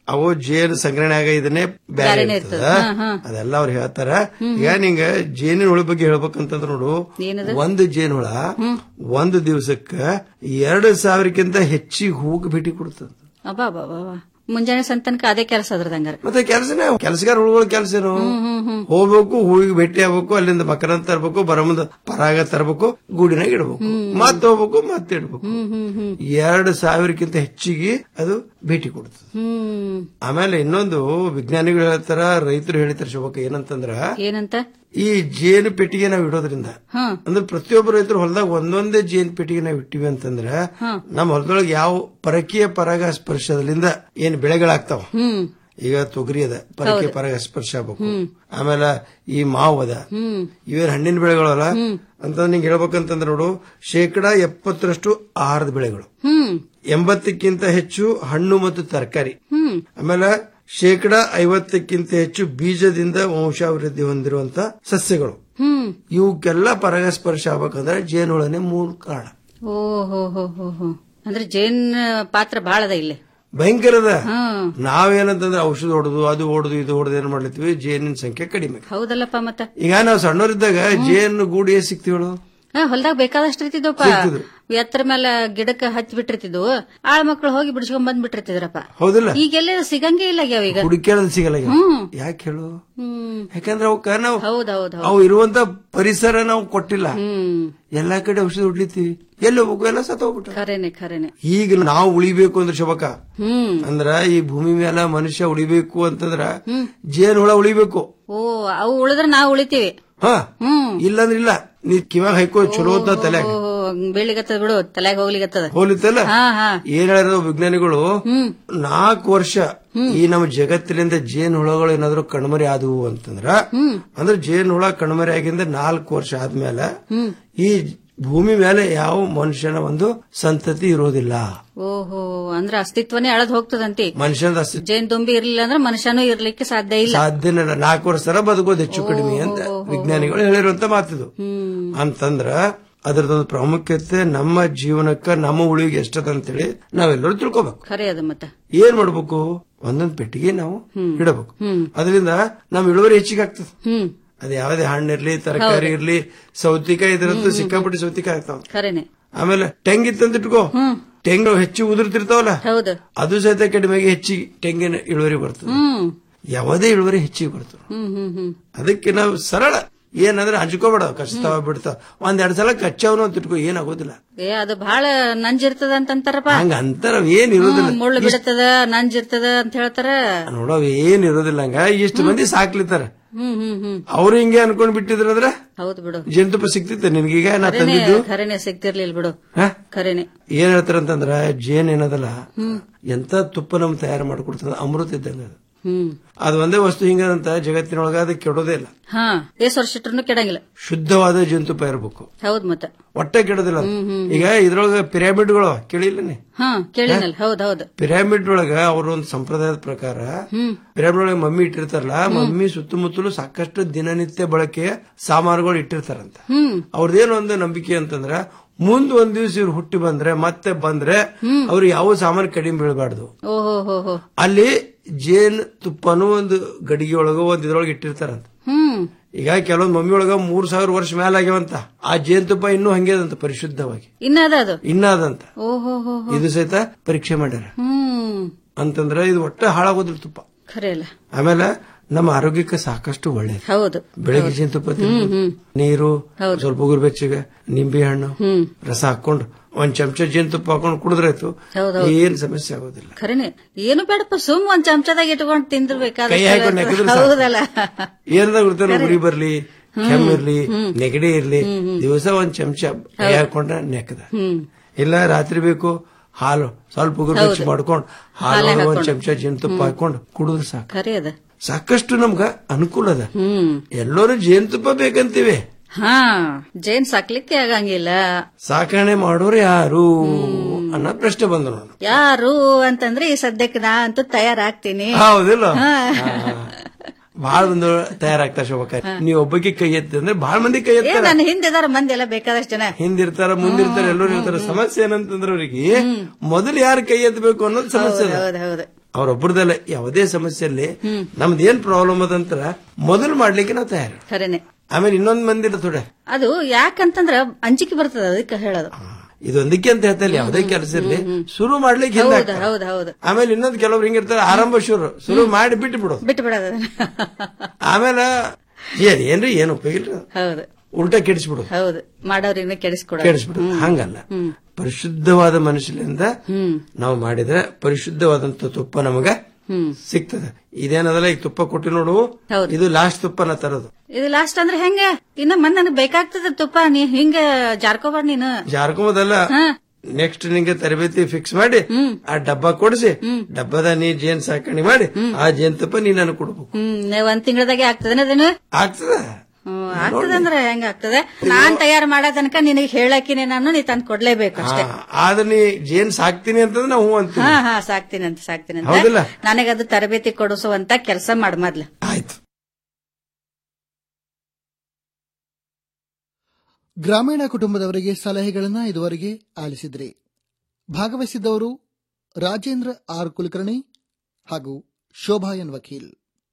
ಅವು ಜೇನು ಸಂಗ್ರಹಣೆ ಆಗ ಇದನ್ನೇ ಬ್ಯಾರೆ ಬ್ಯಾರೆನೇ ಇರ್ತದ ಇರ್ತದ. ಹಾ, ಹಾ. ಅದೆಲ್ಲ ಅವ್ರು ಹೇಳ್ತಾರ ಈಗ ನಿಂಗ ಜೇನಿನ ಹುಳ ಬಗ್ಗೆ ಹೇಳ್ಬೇಕಂತಂದ್ರ ನೋಡು ಏನದು? ಒಂದು ಜೇನು ಹುಳ ಒಂದು ದಿವಸಕ್ಕ ಎರಡು ಸಾವಿರಕ್ಕಿಂತ ಹೆಚ್ಚಿಗೆ ಹೂಗ್ ಭೇಟಿ ಕೊಡ್ತದ ಅಬ್ಬಾ ಬಾ ಬಾ ಬಾ. ಮುಂಜಾನೆ ಸಂತನಕ ಅದೇ ಕೆಲಸ ಅದ್ರದ್ದು ಹಂಗಾರ ಮತ್ತೆ ಕೆಲಸನೇ ಕೆಲಸಗಾರ ಹುಳುಗಳ ಕೆಲಸ ಏನು ಹೋಗ್ಬೇಕು ಹೂವಿಗೆ ಭೇಟಿ ಆಗ್ಬೇಕು ಅಲ್ಲಿಂದ ಮಕರಂದ ತರ್ಬೇಕು ಬರೋ ಮುಂದ ಪರಾಗ ತರ್ಬೇಕು ಗೂಡಿನಾಗ ಇಡ್ಬೇಕು ಮತ್ ಹೋಗ್ಬೇಕು ಮತ್ತೆ ಇಡ್ಬೇಕು ಎರಡು ಸಾವಿರಕ್ಕಿಂತ ಹೆಚ್ಚಿಗೆ ಅದು ಭೇಟಿ ಕೊಡ್ತದೆ ಹ್ಮ್ ಆಮೇಲೆ ಇನ್ನೊಂದು ವಿಜ್ಞಾನಿಗಳು ಹೇಳ್ತಾರ ರೈತರು ಹೇಳ್ತಾರ ಶೋಭಕ್ಕ ಏನಂತಂದ್ರ ಏನಂತ ಈ ಜೇನು ಪೆಟ್ಟಿಗೆ ನಾವು ಇಡೋದ್ರಿಂದ ಹಾ ಅಂದ್ರೆ ಪ್ರತಿಯೊಬ್ಬ ರೈತರು ಹೊಲದಾಗ ಒಂದೊಂದೇ ಜೇನು ಪೆಟ್ಟಿಗೆ ನಾವು ಇಟ್ಟಿವಿ ಅಂತಂದ್ರ ಹಾ. ನಮ್ಮ ಹೊಲದೊಳಗೆ ಯಾವ ಪರಕೀಯ ಪರಾಗ ಸ್ಪರ್ಶದಿಂದ ಏನ್ ಬೆಳೆಗಳಾಗ್ತಾವ ಹ್ಮ್ ಈಗ ತೊಗರಿ ಅದ ಪರಕೀಯ ಹೌದು. ಪರಾಗ ಸ್ಪರ್ಶ ಆಗ್ಬೇಕು ಆಮೇಲೆ ಈ ಮಾವು ಅದ ಹ್ಮ್ ಇವೇನ್ ಹಣ್ಣಿನ ಬೆಳೆಗಳಲ್ಲ ಅಂತ ನಿಂಗೆ ಹೇಳ್ಬೇಕಂತಂದ್ರೆ ನೋಡು ಶೇಕಡಾ ಎಪ್ಪತ್ತರಷ್ಟು ಆಹಾರದ ಬೆಳೆಗಳು ಹ್ಮ್ ಎಂಬತ್ತಕ್ಕಿಂತ ಹೆಚ್ಚು ಹಣ್ಣು ಮತ್ತು ತರಕಾರಿ ಹ್ಮ್ ಆಮೇಲೆ ಶೇಕಡಾ ಐವತ್ತಕ್ಕಿಂತ ಹೆಚ್ಚು ಬೀಜದಿಂದ ವಂಶಾಭಿವೃದ್ಧಿ ಹೊಂದಿರುವಂತ ಸಸ್ಯಗಳು ಹ್ಮ್ ಇವಕ್ಕೆಲ್ಲ ಪರಾಗಸ್ಪರ್ಶ ಆಗ್ಬೇಕಂದ್ರೆ ಜೇನುಳನೆ ಮೂಲ ಕಾರಣ ಓ ಹೋ ಹೋ ಹೋ ಹೋ ಅಂದ್ರೆ ಜೇನ್ ಪಾತ್ರ ಬಹಳ ಅದ ಇಲ್ಲಿ ಭಯಂಕರದ ಹ್ಮ್ ನಾವೇನಂತಂದ್ರೆ ಔಷಧ ಹೊಡೆದು ಅದು ಹೊಡೆದು ಇದು ಹೊಡೆದು ಏನ್ ಮಾಡ್ಲತ್ತೀವಿ ಜೇನಿನ ಸಂಖ್ಯೆ ಕಡಿಮೆ ಹೌದಲ್ಲಪ್ಪ ಮತ್ತ ಈಗ ನಾವು ಸಣ್ಣವರಿದ್ದಾಗ ಜೇನು ಗೂಡು ಏನ್ ಸಿಕ್ತಿವಳು ಹಾ ಹೊಲ್ದಾಗ ಬೇಕಾದಷ್ಟು ಇರ್ತಿದ್ವಪ್ಪ ಸಿಗ್ತಿದ್ರು. ಎತ್ತರ ಮೇಲೆ ಗಿಡಕ್ಕೆ ಹಚ್ಚಿ ಬಿಟ್ಟಿರ್ತಿದ್ವು ಆಳ ಮಕ್ಳು ಹೋಗಿ ಬಿಡಿಸ್ಕೊಂಡ್ ಬಂದ್ ಬಿಟ್ಟಿರ್ತಿದ್ರಪ್ಪ ಹೌದಿಲ್ಲ ಈಗೆಲ್ಲ ಸಿಗಂಗೇ ಇಲ್ಲ ಆಗ್ಯಾವ ಈಗ ಹುಡುಕ್ಯಾಡದ್ ಸಿಗಲ್ಲ ಈಗ. ಹ್ಮ್. ಯಾಕೆ ಹೇಳು ಹ್ಮ್ ಯಾಕಂದ್ರೆ ಅವಕ್ಕ ನಾವು ಹೌದೌದು ಅವು ಇರುವಂತ ಪರಿಸರ ನಾವು ಕೊಟ್ಟಿಲ್ಲ ಹ್ಮ್ ಎಲ್ಲಾ ಕಡೆ ಔಷಧ ಹೊಡ್ಲಿತ್ತೀವಿ ಎಲ್ಲಿ ಹೋಗ್ಬೇಕು ಎಲ್ಲ ಸತ್ತ ಹೋಗ್ಬಿಟ್ಟ ಖರೇನೆ ಖರೇನೆ ಈಗ ನಾವು ಉಳಿಬೇಕು ಅಂದ್ರೆ ಶೋಭಕ ಹ್ಮ್ ಅಂದ್ರ ಈ ಭೂಮಿ ಮೇಲೆ ಮನುಷ್ಯ ಉಳಿಬೇಕು ಅಂತಂದ್ರ ಜೇನು ಹುಳ ಉಳಿಬೇಕು ಓ ಅವು ಉಳಿದ್ರೆ ನಾವು ಉಳಿತೀವಿ ಹ ಹ್ಮ್ ಇಲ್ಲಂದ್ರ ಇಲ್ಲ ನೀ ಕಿವಾಗ ಹೈಕೋ ಚಲೋ ಅಂತ ತಲೆ ಓ ಬೆಳಿಗತ್ತದ ಬಿಡು ತಲೆಗೆ ಹೋಗ್ಲಿಗತ್ತದ ಹೋಲಿತ್ತಲ್ಲ ಹಾ ಹಾ ಏನ್ ಹೇಳಿದ್ರು ವಿಜ್ಞಾನಿಗಳು ಹ್ಮ್ ನಾಲ್ಕು ವರ್ಷ ಈ ನಮ್ಮ ಜಗತ್ತಿನಿಂದ ಜೇನು ಹುಳಗಳು ಏನಾದ್ರು ಕಣ್ಮರಿ ಆದವು ಅಂತಂದ್ರ ಹ್ಮ್ ಅಂದ್ರೆ ಜೇನು ಹುಳ ಕಣ್ಮರಿ ಆಗಿಂದ ನಾಲ್ಕು ವರ್ಷ ಆದ್ಮೇಲೆ ಹ್ಮ್ ಈ ಭೂಮಿ ಮೇಲೆ ಯಾವ ಮನುಷ್ಯನ ಒಂದು ಸಂತತಿ ಇರೋದಿಲ್ಲ ಓಹೋ ಅಂದ್ರೆ ಅಸ್ತಿತ್ವನೇ ಅಳದ್ ಹೋಗ್ತದಂತಿ ಮನುಷ್ಯನ ಅಸ್ತಿ- ಜೇನ್ ತುಂಬಿ ಇರ್ಲಿಲ್ಲ ಅಂದ್ರೆ ಮನುಷ್ಯನೂ ಇರ್ಲಿಕ್ಕೆ ಸಾಧ್ಯ ಇಲ್ಲ ಸಾಧ್ಯನೇ ಇಲ್ಲ ನಾಲ್ಕು ವರ್ಷ ತರ ಬದುಕೋದು ಹೆಚ್ಚು ಕಡಿಮೆ ಅಂತ ವಿಜ್ಞಾನಿಗಳು ಹೇಳಿರುವಂತ ಮಾತಿದು ಹ್ಮ್ ಅಂತಂದ್ರ ಅದರದೊಂದು ಪ್ರಾಮುಖ್ಯತೆ ನಮ್ಮ ಜೀವನಕ್ಕ ನಮ್ಮ ಉಳಿವಿಗೆ ಎಷ್ಟದ ಅಂತೇಳಿ ನಾವೆಲ್ಲರೂ ತಿಳ್ಕೊಬೇಕು ಖರೆ ಅದು ಮತ್ತ ಏನ್ ಮಾಡ್ಬೇಕು ಒಂದೊಂದ್ ಪೆಟ್ಟಿಗೆ ನಾವು ಇಡಬೇಕು ಹ್ಮ್ ಅದರಿಂದ ನಮ್ ಇಳುವರಿ ಹೆಚ್ಚಿಗೆ ಆಗ್ತದೆ ಹ್ಮ್ ಅದ್ ಯಾವ್ದೇ ಹಣ್ಣಿರ್ಲಿ ತರಕಾರಿ ಇರ್ಲಿ ಸೌತಿಕಾಯಿ ಇದ್ರಂತೂ ಸಿಕ್ಕಾಪಟ್ಟಿ ಸೌತಿಕಾಯಿ ಆಗ್ತಾವ ಖರೇನೆ ಆಮೇಲೆ ಟೆಂಗ್ ಇತ್ತಂತ ಇಟ್ಕೋ ಟೆಂಗ್ ಹೆಚ್ಚು ಉದುರ್ತಿರ್ತಾವಲ್ಲ ಹೌದು ಅದು ಸಹಿತ ಕಡಿಮೆಗೆ ಹೆಚ್ಚಿಗೆ ತೆಂಗಿನ ಇಳುವರಿ ಬರ್ತದೆ ಹ್ಮ್ ಯಾವುದೇ ಇಳುವರಿ ಹೆಚ್ಚಿಗೆ ಬರ್ತದೆ ಹ್ಮ್ ಹ್ಮ್ ಹ್ಮ್ ಅದಕ್ಕೆ ನಾವು ಸರಳ ಏನಂದ್ರೆ ಹಂಚ್ಕೋಬೇಡ ಕಚ್ತಾವ ಬಿಡ್ತಾವ ಒಂದ್ ಎರಡ್ ಸಲ ಕಚ್ಚವನು ಅಂತ ಇಟ್ಕೋ ಏನಾಗೋದಿಲ್ಲ ಏ ಅದು ಬಹಳ ನಂಜಿರ್ತದ ಅಂತಂತಾರಪ್ಪ ಹಂಗ ಅಂತಾರ ಏನ್ ಇರೋದಿಲ್ಲ ಹ್ಮ್, ಮುಳ್ಳು ಬಿಡ್ತದ ನಂಜಿರ್ತದ ಅಂತ ಹೇಳ್ತಾರ ನೋಡವ್ ಏನ್ ಇರೋದಿಲ್ಲ ಹಂಗ ಇಷ್ಟು ಮಂದಿ ಸಾಕ್ಲಿತ್ತಾರ ಹ್ಮ್ ಹ್ಮ್ ಹ್ಮ್ ಅವ್ರು ಹಿಂಗೆ ಅನ್ಕೊಂಡ್ ಬಿಟ್ಟಿದ್ರಂದ್ರ ಹೌದು ಬಿಡು ಜೇನುತುಪ್ಪ ಸಿಕ್ತಿತ್ತ ನಿನ್ಗೀಗ ನಾ ಖರೇನೆ ತಂದಿದ್ದು ಖರೇನೆ ಸಿಗ್ತಿರ್ಲಿಲ್ಲ ಬಿಡು ಹ? ಖರೇನೆ ಏನ್ ಹೇಳ್ತಾರಂತಂದ್ರ ಜೇನ್ ಏನದಲ್ಲ ಹ್ಮ್ ಎಂತ ತುಪ್ಪ ನಮ್ ತಯಾರು ಮಾಡ್ಕೊಡ್ತದ ಅಮೃತ ಇದ್ದಂಗ ಅದು. ಹ್ಮ್ ಅದು ಒಂದೇ ವಸ್ತು ಹಿಂಗದಂತ ಜಗತ್ತಿನೊಳಗ ಅದು ಕೆಡೋದೇ ಇಲ್ಲ ಹಾ ಏಸ್ ವರ್ಷ ಇಟ್ರು ಕೆಡಂಗಿಲ್ಲ ಶುದ್ಧವಾದ ಜೇನುತುಪ್ಪ ಇರಬೇಕು ಹೌದ್ ಮತ್ತ ಒಟ್ಟೆ ಕೆಡೋದಿಲ್ಲ ಅದು. ಈಗ ಇದ್ರೊಳಗ ಪಿರಾಮಿಡ್ಗಳು ಕೇಳಿಲ್ಲನೆ ಹಾ ಕೇಳಿನಲ್ಲ ಹೌದ್ ಹೌದ್ ಪಿರಾಮಿಡ್ ಒಳಗ ಅವ್ರ ಒಂದು ಸಂಪ್ರದಾಯದ ಪ್ರಕಾರ ಹ್ಮ್ ಪಿರಾಮಿಡ್ ಒಳಗೆ ಮಮ್ಮಿ ಇಟ್ಟಿರ್ತಾರಲ್ಲ ಮಮ್ಮಿ ಸುತ್ತಮುತ್ತಲು ಸಾಕಷ್ಟು ದಿನನಿತ್ಯ ಬಳಕೆಯ ಸಾಮಾನುಗಳು ಇಟ್ಟಿರ್ತಾರಂತ ಹ್ಮ್ ಅವ್ರದ್ದೇನು ಒಂದು ನಂಬಿಕೆ ಅಂತಂದ್ರ ಮುಂದ್ ಒಂದ್ ದಿವ್ಸ ಇವ್ರು ಹುಟ್ಟಿ ಬಂದ್ರೆ ಮತ್ತೆ ಬಂದ್ರೆ ಅವ್ರು ಯಾವ ಸಾಮಾನು ಕಡಿಮೆ ಬೀಳಬಾರ್ದು ಓಹೋ ಹೋ ಹೋ ಅಲ್ಲಿ ಜೇನ್ ತುಪ್ಪನೂ ಒಂದು ಗಡಿಗೆ ಒಳಗ ಒಂದ್ ಇದ್ರೊಳಗೆ ಇಟ್ಟಿರ್ತಾರಂತ ಹ್ಮ್ ಈಗ ಕೆಲವೊಂದ್ ಮಮ್ಮಿ ಒಳಗ ಮೂರ್ ಸಾವಿರ ವರ್ಷ ಮೇಲೆ ಆಗ್ಯಾವಂತ ಆ ಜೇನ್ ತುಪ್ಪ ಇನ್ನೂ ಹಂಗೆ ಅದಂತ ಪರಿಶುದ್ಧವಾಗಿ ಇನ್ನ ಅದ ಅದು ಇನ್ನಾದಂತ ಓಹೋ ಹೋ ಹೋ ಇದು ಸಹಿತ ಪರೀಕ್ಷೆ ಮಾಡ್ಯಾರ ಹ್ಮ್ ಅಂತಂದ್ರೆ ಇದು ಒಟ್ಟ ಹಾಳಾಗೋದಿಲ್ಲ ತುಪ್ಪ ಖರೆ ಅಲ್ಲ ಆಮೇಲೆ ನಮ್ಮ ಆರೋಗ್ಯಕ್ಕೆ ಸಾಕಷ್ಟು ಒಳ್ಳೇದು ಹೌದು ಬೆಳಗ್ಗೆ ಜೇನುತುಪ್ಪ ತಿನ್ನೋದು, ನೀರು ಸ್ವಲ್ಪ ಉಗುರು ಬೆಚ್ಚಗೆ ನಿಂಬೆ ಹಣ್ಣು ಹ್ಮ್ ರಸ ಹಾಕೊಂಡು ಒಂದ್ ಚಮಚ ಜೇನುತುಪ್ಪ ಹಾಕೊಂಡು ಕುಡಿದ್ರಾಯ್ತು ಹೌದೌದು. ಏನ್ ಸಮಸ್ಯೆ ಆಗೋದಿಲ್ಲ ಖರೇನೆ ಏನು ಬೇಡಪ್ಪ ಸುಮ್ ಒಂದ್ ಚಮಚದಾಗ ಇಟ್ಕೊಂಡ್ ತಿಂದ್ರ ಕೈ ಹಾಕೊಂಡ್ ನೆಕ್ಕಿದ್ರೆ ಸಾಕು. ಹೌದಲ್ಲ ಏನದ ಗೊತ್ತೇನು ಉರಿ ಬರ್ಲಿ ಕೆಮ್ಮಿರ್ಲಿ ನೆಗಡಿ ಇರ್ಲಿ ದಿವಸ ಒಂದ್ ಚಮಚ ಕೈ ಹಾಕೊಂಡ್ರೆ ನೆಕ್ಕದ ಹ್ಮ್ ಇಲ್ಲ ರಾತ್ರಿ ಬೇಕು ಹಾಲು ಸ್ವಲ್ಪ ಉಗುರು ಬೆಚ್ಚ ಮಾಡ್ಕೊಂಡು ಹಾಲು ಹಾಲೇ ಒಂದ್ ಹಾಕೊಂಡು. ಚಮಚ ಜೇನುತುಪ್ಪ ಹಾಕೊಂಡು ಕುಡಿದ್ರೆ ಸಾಕು ಖರೆ ಅದ ಸಾಕಷ್ಟು ನಮ್ಗ ಅನುಕೂಲ ಅದ ಹ್ಮ್ ಎಲ್ಲರೂ ಜೇನುತುಪ್ಪ ಬೇಕಂತೀವಿ ಹಾ ಜೇನ್ ಸಾಕ್ಲಿಕ್ಕೆ ಆಗಂಗಿಲ್ಲ ಸಾಕಣೆ ಮಾಡೋರು ಯಾರು ಅನ್ನೋ ಪ್ರಶ್ನೆ ಬಂದ ನೋಡು ಯಾರು ಅಂತಂದ್ರೆ ಈ ಸದ್ಯಕ್ಕೆ ನಾ ಅಂತೂ ತಯಾರಾಗ್ತೀನಿ ಹೌದಿಲ್ಲ ಹಾ. ಬಹಳ ಮಂದಿ ತಯಾರಾಗ್ತಾರ ಶೋಭಕ್ಕ ನೀವ್ ಒಬ್ಬಕ್ಕೆ ಕೈ ಎತ್ತಿ ಅಂದ್ರೆ ಬಹಳ ಮಂದಿ ಕೈ ಏ ಎತ್ತಾರ ನನ್ನ ಹಿಂದಿದಾರ ಮಂದಿ ಎಲ್ಲ ಬೇಕಾದಷ್ಟು ಜನ ಹಿಂದಿರ್ತಾರ ಮುಂದಿರ್ತಾರ ಎಲ್ಲರೂ ಇರ್ತಾರ ಸಮಸ್ಯೆ ಏನಂತಂದ್ರ ಅವ್ರಿಗೆ ಮೊದಲು ಯಾರು ಕೈ ಎತ್ತಬೇಕು ಅನ್ನೋದು ಸಮಸ್ಯೆ ಅದ ಹೌದು ಹೌದು ಅವ್ರೊಬ್ಬರದಲ್ಲ ಯಾವುದೇ ಸಮಸ್ಯೆಯಲ್ಲಿ ನಮ್ದು ಏನ್ ಪ್ರಾಬ್ಲಮ್ ಅದಂತರ ಮೊದಲು ಮಾಡ್ಲಿಕ್ಕೆ ನಾವು ತಯಾರು ಖರೇನೆ ಆಮೇಲೆ ಇನ್ನೊಂದ್ ಮಂದಿ ಇರ್ತದೆ ಅದು ಯಾಕಂತಂದ್ರ ಅಂಜಿಕೆ ಬರ್ತದ ಅದಕ್ಕೆ ಹೇಳೋದು ಇದೊಂದಕ್ಕೆ ಅಂತ ಹೇಳ್ತಾರೆ ಯಾವುದೇ ಕೆಲಸ ಇರ್ಲಿ ಶುರು ಮಾಡ್ಲಿಕ್ಕೆ ಹಿಂದೆ ಹೌದು ಹಾಕ್ತಾರೆ. ಹೌದು ಹೌದು ಆಮೇಲೆ ಇನ್ನೊಂದು ಕೆಲವ್ರು ಹಿಂಗಿರ್ತಾರೆ ಆರಂಭ ಶುರು ಶುರು ಮಾಡಿ ಬಿಟ್ಟು ಬಿಡು ಬಿಟ್ಟು ಬಿಡೋದು ಆಮೇಲೆ ಏನ್ ಏನ್ರಿ ಏನು ಉಪಯೋಗ ಇಲ್ಲ ಹೌದು ಉಲ್ಟಾ ಕೆಡಿಸ್ಬಿಡು ಹೌದು ಮಾಡೋರಿನ್ನ ಕೆಡಿಸ್ಕೊಡೋದು ಕೆಡಿಸ್ಬಿಡು ಹಂಗಲ್ಲ ಹ್ಮ್ ಪರಿಶುದ್ಧವಾದ ಮನುಷ್ಯನಿಂದ ಹ್ಮ್ ನಾವು ಮಾಡಿದ್ರೆ ಪರಿಶುದ್ಧವಾದಂತ ತುಪ್ಪ ನಮಗ ಹ್ಮ್ ಸಿಗ್ತದೆ ಇದೇನದಲ್ಲ ಈಗ ತುಪ್ಪ ಕೊಟ್ಟಿ ನೋಡು ಇದು ಲಾಸ್ಟ್ ತುಪ್ಪನ ತರೋದು ಇದು ಲಾಸ್ಟ್ ಅಂದ್ರೆ ಹೆಂಗ ಇನ್ನ ಮನ್ ನನಗ್ ಬೇಕಾಗ್ತದ ತುಪ್ಪ ನೀ ಹಿಂಗ ಜಾರ್ಕೋಬಾರ್ದು ನೀನು ಜಾರ್ಕೊಂಬದಲ್ಲ ನೆಕ್ಸ್ಟ್ ನಿಂಗೆ ತರಬೇತಿ ಫಿಕ್ಸ್ ಮಾಡಿ ಆ ಡಬ್ಬ ಕೊಡಿಸಿ ಡಬ್ಬದ ನೀ ಜೇನ್ ಸಾಕಣೆ ಮಾಡಿ ಆ ಜೇನ್ ತುಪ್ಪ ನೀ ನನಗೆ ಕೊಡ್ಬೇಕು ಹ್ಮ್ ನೀವ್ ಒಂದ್ ತಿಂಗಳದಾಗೆ ಆಗ್ತದೇನ ಅದೇನು ಆಗ್ತದ ಹ್ಮ್, ಆಗ್ತದಂದ್ರ ಹೆಂಗ ಆಗ್ತದೆ ನಾನ್ ತಯಾರು ಮಾಡೋ ತನಕ ನಿನಗೆ ಹೇಳಕಿನೇ ನಾನು ನೀ ತಂದ್ ಕೊಡ್ಲೇಬೇಕು ಅಷ್ಟೇ ಆದ್ರೆ ನೀ ಜೇನ್ ಸಾಕ್ತೀನಿ ಅಂತಂದ್ರೆ ನಾವು ಹೂ ಅಂತೀವಿ ಹಾ ಹಾ ಸಾಕ್ತೀನಿ ಅಂತ ಸಾಕ್ತೀನಿ ಅಂತ ಹೌದಿಲ್ಲ? ನನಗದು ತರಬೇತಿ ಕೊಡಿಸುವಂತ ಕೆಲಸ ಮಾಡ್ ಮೊದ್ಲು ಗ್ರಾಮೀಣ ಕುಟುಂಬದವರಿಗೆ ಸಲಹೆಗಳನ್ನ ಇದುವರೆಗೆ ಆಲಿಸಿದ್ರಿ ಭಾಗವಹಿಸಿದ್ದವರು ರಾಜೇಂದ್ರ ಆರ್ ಕುಲಕರ್ಣಿ ಹಾಗೂ ಶೋಭಾ ಎನ್ ವಕೀಲ್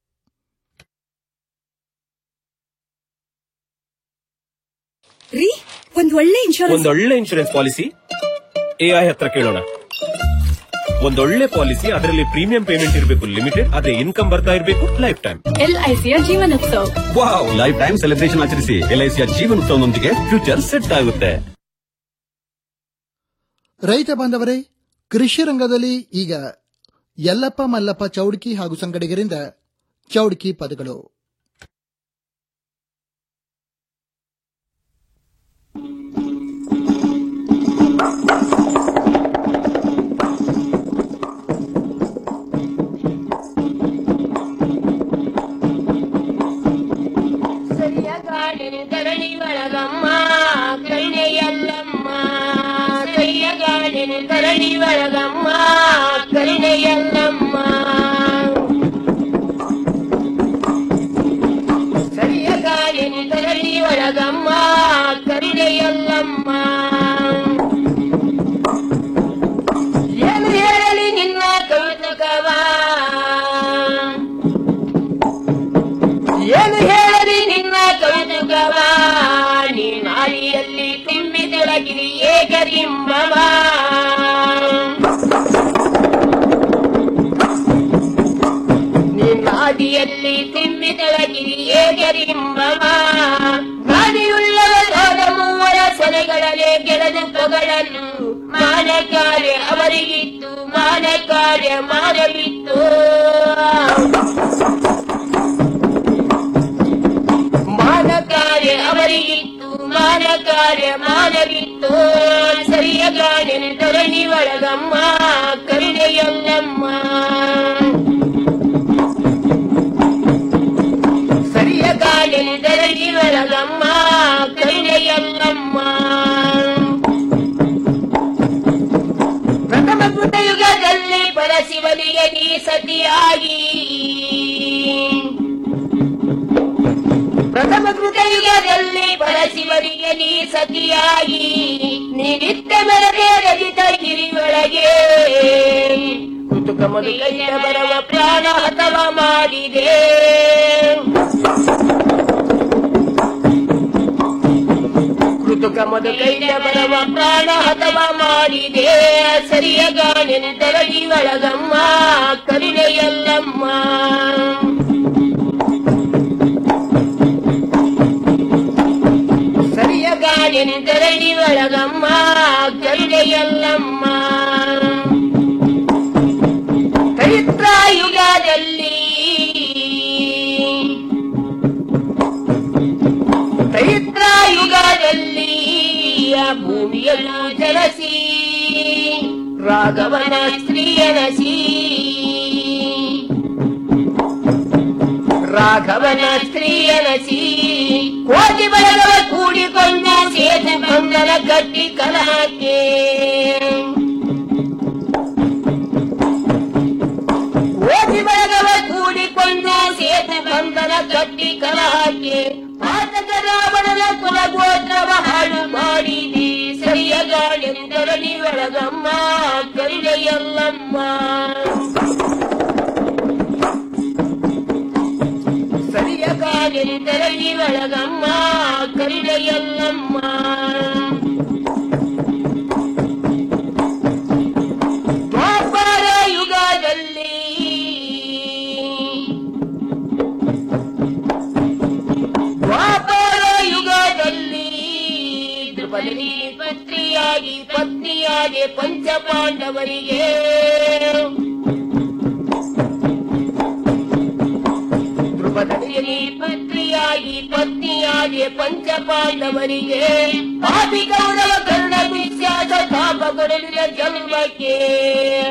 ರೀ ಒಂದ್ ಒಳ್ಳೆ ಇನ್ಶೂರೆನ್ಸ್ ಒಂದೊಳ್ಳೆ ಇನ್ಶೂರೆನ್ಸ್ ಪಾಲಿಸಿ ಎಐ ಹತ್ರ ಕೇಳೋಣ ಒಂದೊಳ್ಳೆ ಪಾಲಿಸಿ ಅದರಲ್ಲಿ ಪ್ರೀಮಿಯಂ ಪೇಮೆಂಟ್ ಇರಬೇಕು ಲಿಮಿಟೆಡ್ ಅದೇ ಇನ್ಕಮ್ ಬರ್ತಾ ಇರಬೇಕು ಲೈಫ್ ಟೈಮ್ ಎಲ್ಐಸಿಯ Jeevanotsav wow lifetime celebration ಆಚರಿಸಿ ಎಲ್ಐಸಿಯ ಜೀವನೋತ್ಸವದೊಂದಿಗೆ ಫ್ಯೂಚರ್ ಸೆಟ್ ಆಗುತ್ತೆ ರೈತ ಬಾಂಧವರೇ ಕೃಷಿ ರಂಗದಲ್ಲಿ ಈಗ ಯಲ್ಲಪ್ಪ ಮಲ್ಲಪ್ಪ ಚೌಡ್ಕಿ ಹಾಗೂ ಸಂಗಡಿಗರಿಂದ ಚೌಡ್ಕಿ ಪದಗಳು ಧರಣಿ ಒಳಗಮ್ಮ ಕರುಣೆಯಲ್ಲಮ್ಮ ಕೈಯಗಾಡಿನ ಧರಣಿ ಒಳಗಮ್ಮ ಕರುಣೆಯಲ್ಲಮ್ಮ ಸರಿಯಗಾಡಿನ ಧರಣಿ ಒಳಗಮ್ಮ ಕರುಣೆಯಲ್ಲಮ್ಮ ಏನು ಹೇಳಲಿ ನಿನ್ನ ಕೌತುಕವಾ ಏನು ಹೇಳಲಿ ನಿನ್ನ ಕೌತುಕವ ನೀ ನಾರಿಯಲ್ಲಿ ತುಂಬಿ ತೊಡಗಿರಿ ಏಕರಿಂಬವ ನೀ ನಾದಿಯಲ್ಲಿ ತುಂಬಿ ತೊಡಗಿರಿ ಏಕರಿಂಬವ ಗಾದಿಯುಳ್ಳವರಾದ ಮೂವರ ಸೆಲೆಗಳಲ್ಲೇ ಗೆಳೆದು ಪೊಗಳನ್ನು ಮಾನ ಕಾರ್ಯ ಅವರಿಗಿತ್ತು ಮಾನ ಕಾರ್ಯ ಮಾಡಲಿತ್ತು ಮಾನ ಕಾರ್ಯ ಅವರಿಗಿತ್ತು ಮಾನ ಕಾರ್ಯ ಮಾನವಿತ್ತು ಸರಿಯ ಗಾಣಿನ ಧರಣಿ ಒಳಗಮ್ಮ ಕರುಣೆಯಲ್ಲಮ್ಮ ಸರಿಯ ಗಾಣಿನ ಧರಣಿ ಒಳಗಮ್ಮ ಕರುಣೆಯಲ್ಲಮ್ಮ ಪ್ರಥಮ ಯುಗದಲ್ಲಿ ಪರಶಿವನಿಗೆ ನೀ ಸತಿಯಾಗಿ ಪ್ರಥಮ ಕೃತಯುಗದಲ್ಲಿ ಪರಶಿವನಿಗೆ ನೀ ಸತಿಯಾಗಿ ನೀ ನಿತ್ಯ ಮೆರದೆ ರಜಿತ ಗಿರಿಯೊಳಗೆ ಕುತುಕ ಮೊದಲೈಯ ಬರವ ಪ್ರಾಣ ಹತವ ಮಾಡಿದೆ ಕೃತುಕ ಮೊದಲೈಯ ಬರವ ಪ್ರಾಣ ಹತವ ಮಾಡಿದೆ ಸರಿಯ ಗಾಣಿನ ತರಗಿ ಒಳಗಮ್ಮ ಕರುಣೆಯಲ್ಲಮ್ಮ ಸರಿಯ ಗಾಳಿನ ಧರಣಿ ಒಳಗಮ್ಮ ಕರುಣೆಯಲ್ಲಮ್ಮ ಚೈತ್ರ ಯುಗದಲ್ಲಿ ಚೈತ್ರ ಯುಗದಲ್ಲಿ ಆ ಭೂಮಿಯಲ್ಲೂ ಜಲಸಿ ರಾಘವನ ಸ್ತ್ರೀಯನಸಿ ರಾಘವನ ಸ್ತ್ರೀಯನಸಿ ಕೋಟಿ ಬಳಗವ ಕೂಡಿಕೊಂಡು ಸೇತು ಬಂಧನ ಕಟ್ಟಿ ಕಲಹಕ್ಕೆ ಕೋಟಿ ಬಳಗವ ಕೂಡಿಕೊಂಡು ಸೇತು ಬಂಧನ ಕಟ್ಟಿ ಕಲಹಕ್ಕೆ ಪಾತಕ ರಾವಣನ ಕುಲಗೋತ್ರವ ಹಾಳು ಮಾಡಿದಿ ಸರಿಯ ಗಾಳಿಂದರ ಒಳಗಮ್ಮ ಕರುಣೆಯಲ್ಲಮ್ಮ ತೆರಳಿ ಒಳಗಮ್ಮ ಕರಿದ ಎಲ್ಲಮ್ಮ ದ್ವಾಪರ ಯುಗದಲ್ಲಿ ದ್ವಾಪರ ಯುಗದಲ್ಲಿ ದ್ರುಪದನಿ ಪತ್ನಿಯಾಗಿ ಪತ್ನಿಯಾಗಿ ಪಂಚ ಪಾಂಡವರಿಗೆ ದ್ರುಪದನಿ ಪತ್ನಿಯಾಗಿ ಪತ್ನಿಯಾಗಿ ಪಂಚ ಪಾಂಡವರಿಗೆ ಪಾಪಿ ಕೌರವ ಕರ್ಣ ವಿಶ್ವಾಸ ತಾಪ ಕೊಡಲಿಲ್ಲ ಜನ್ಮಕ್ಕೆ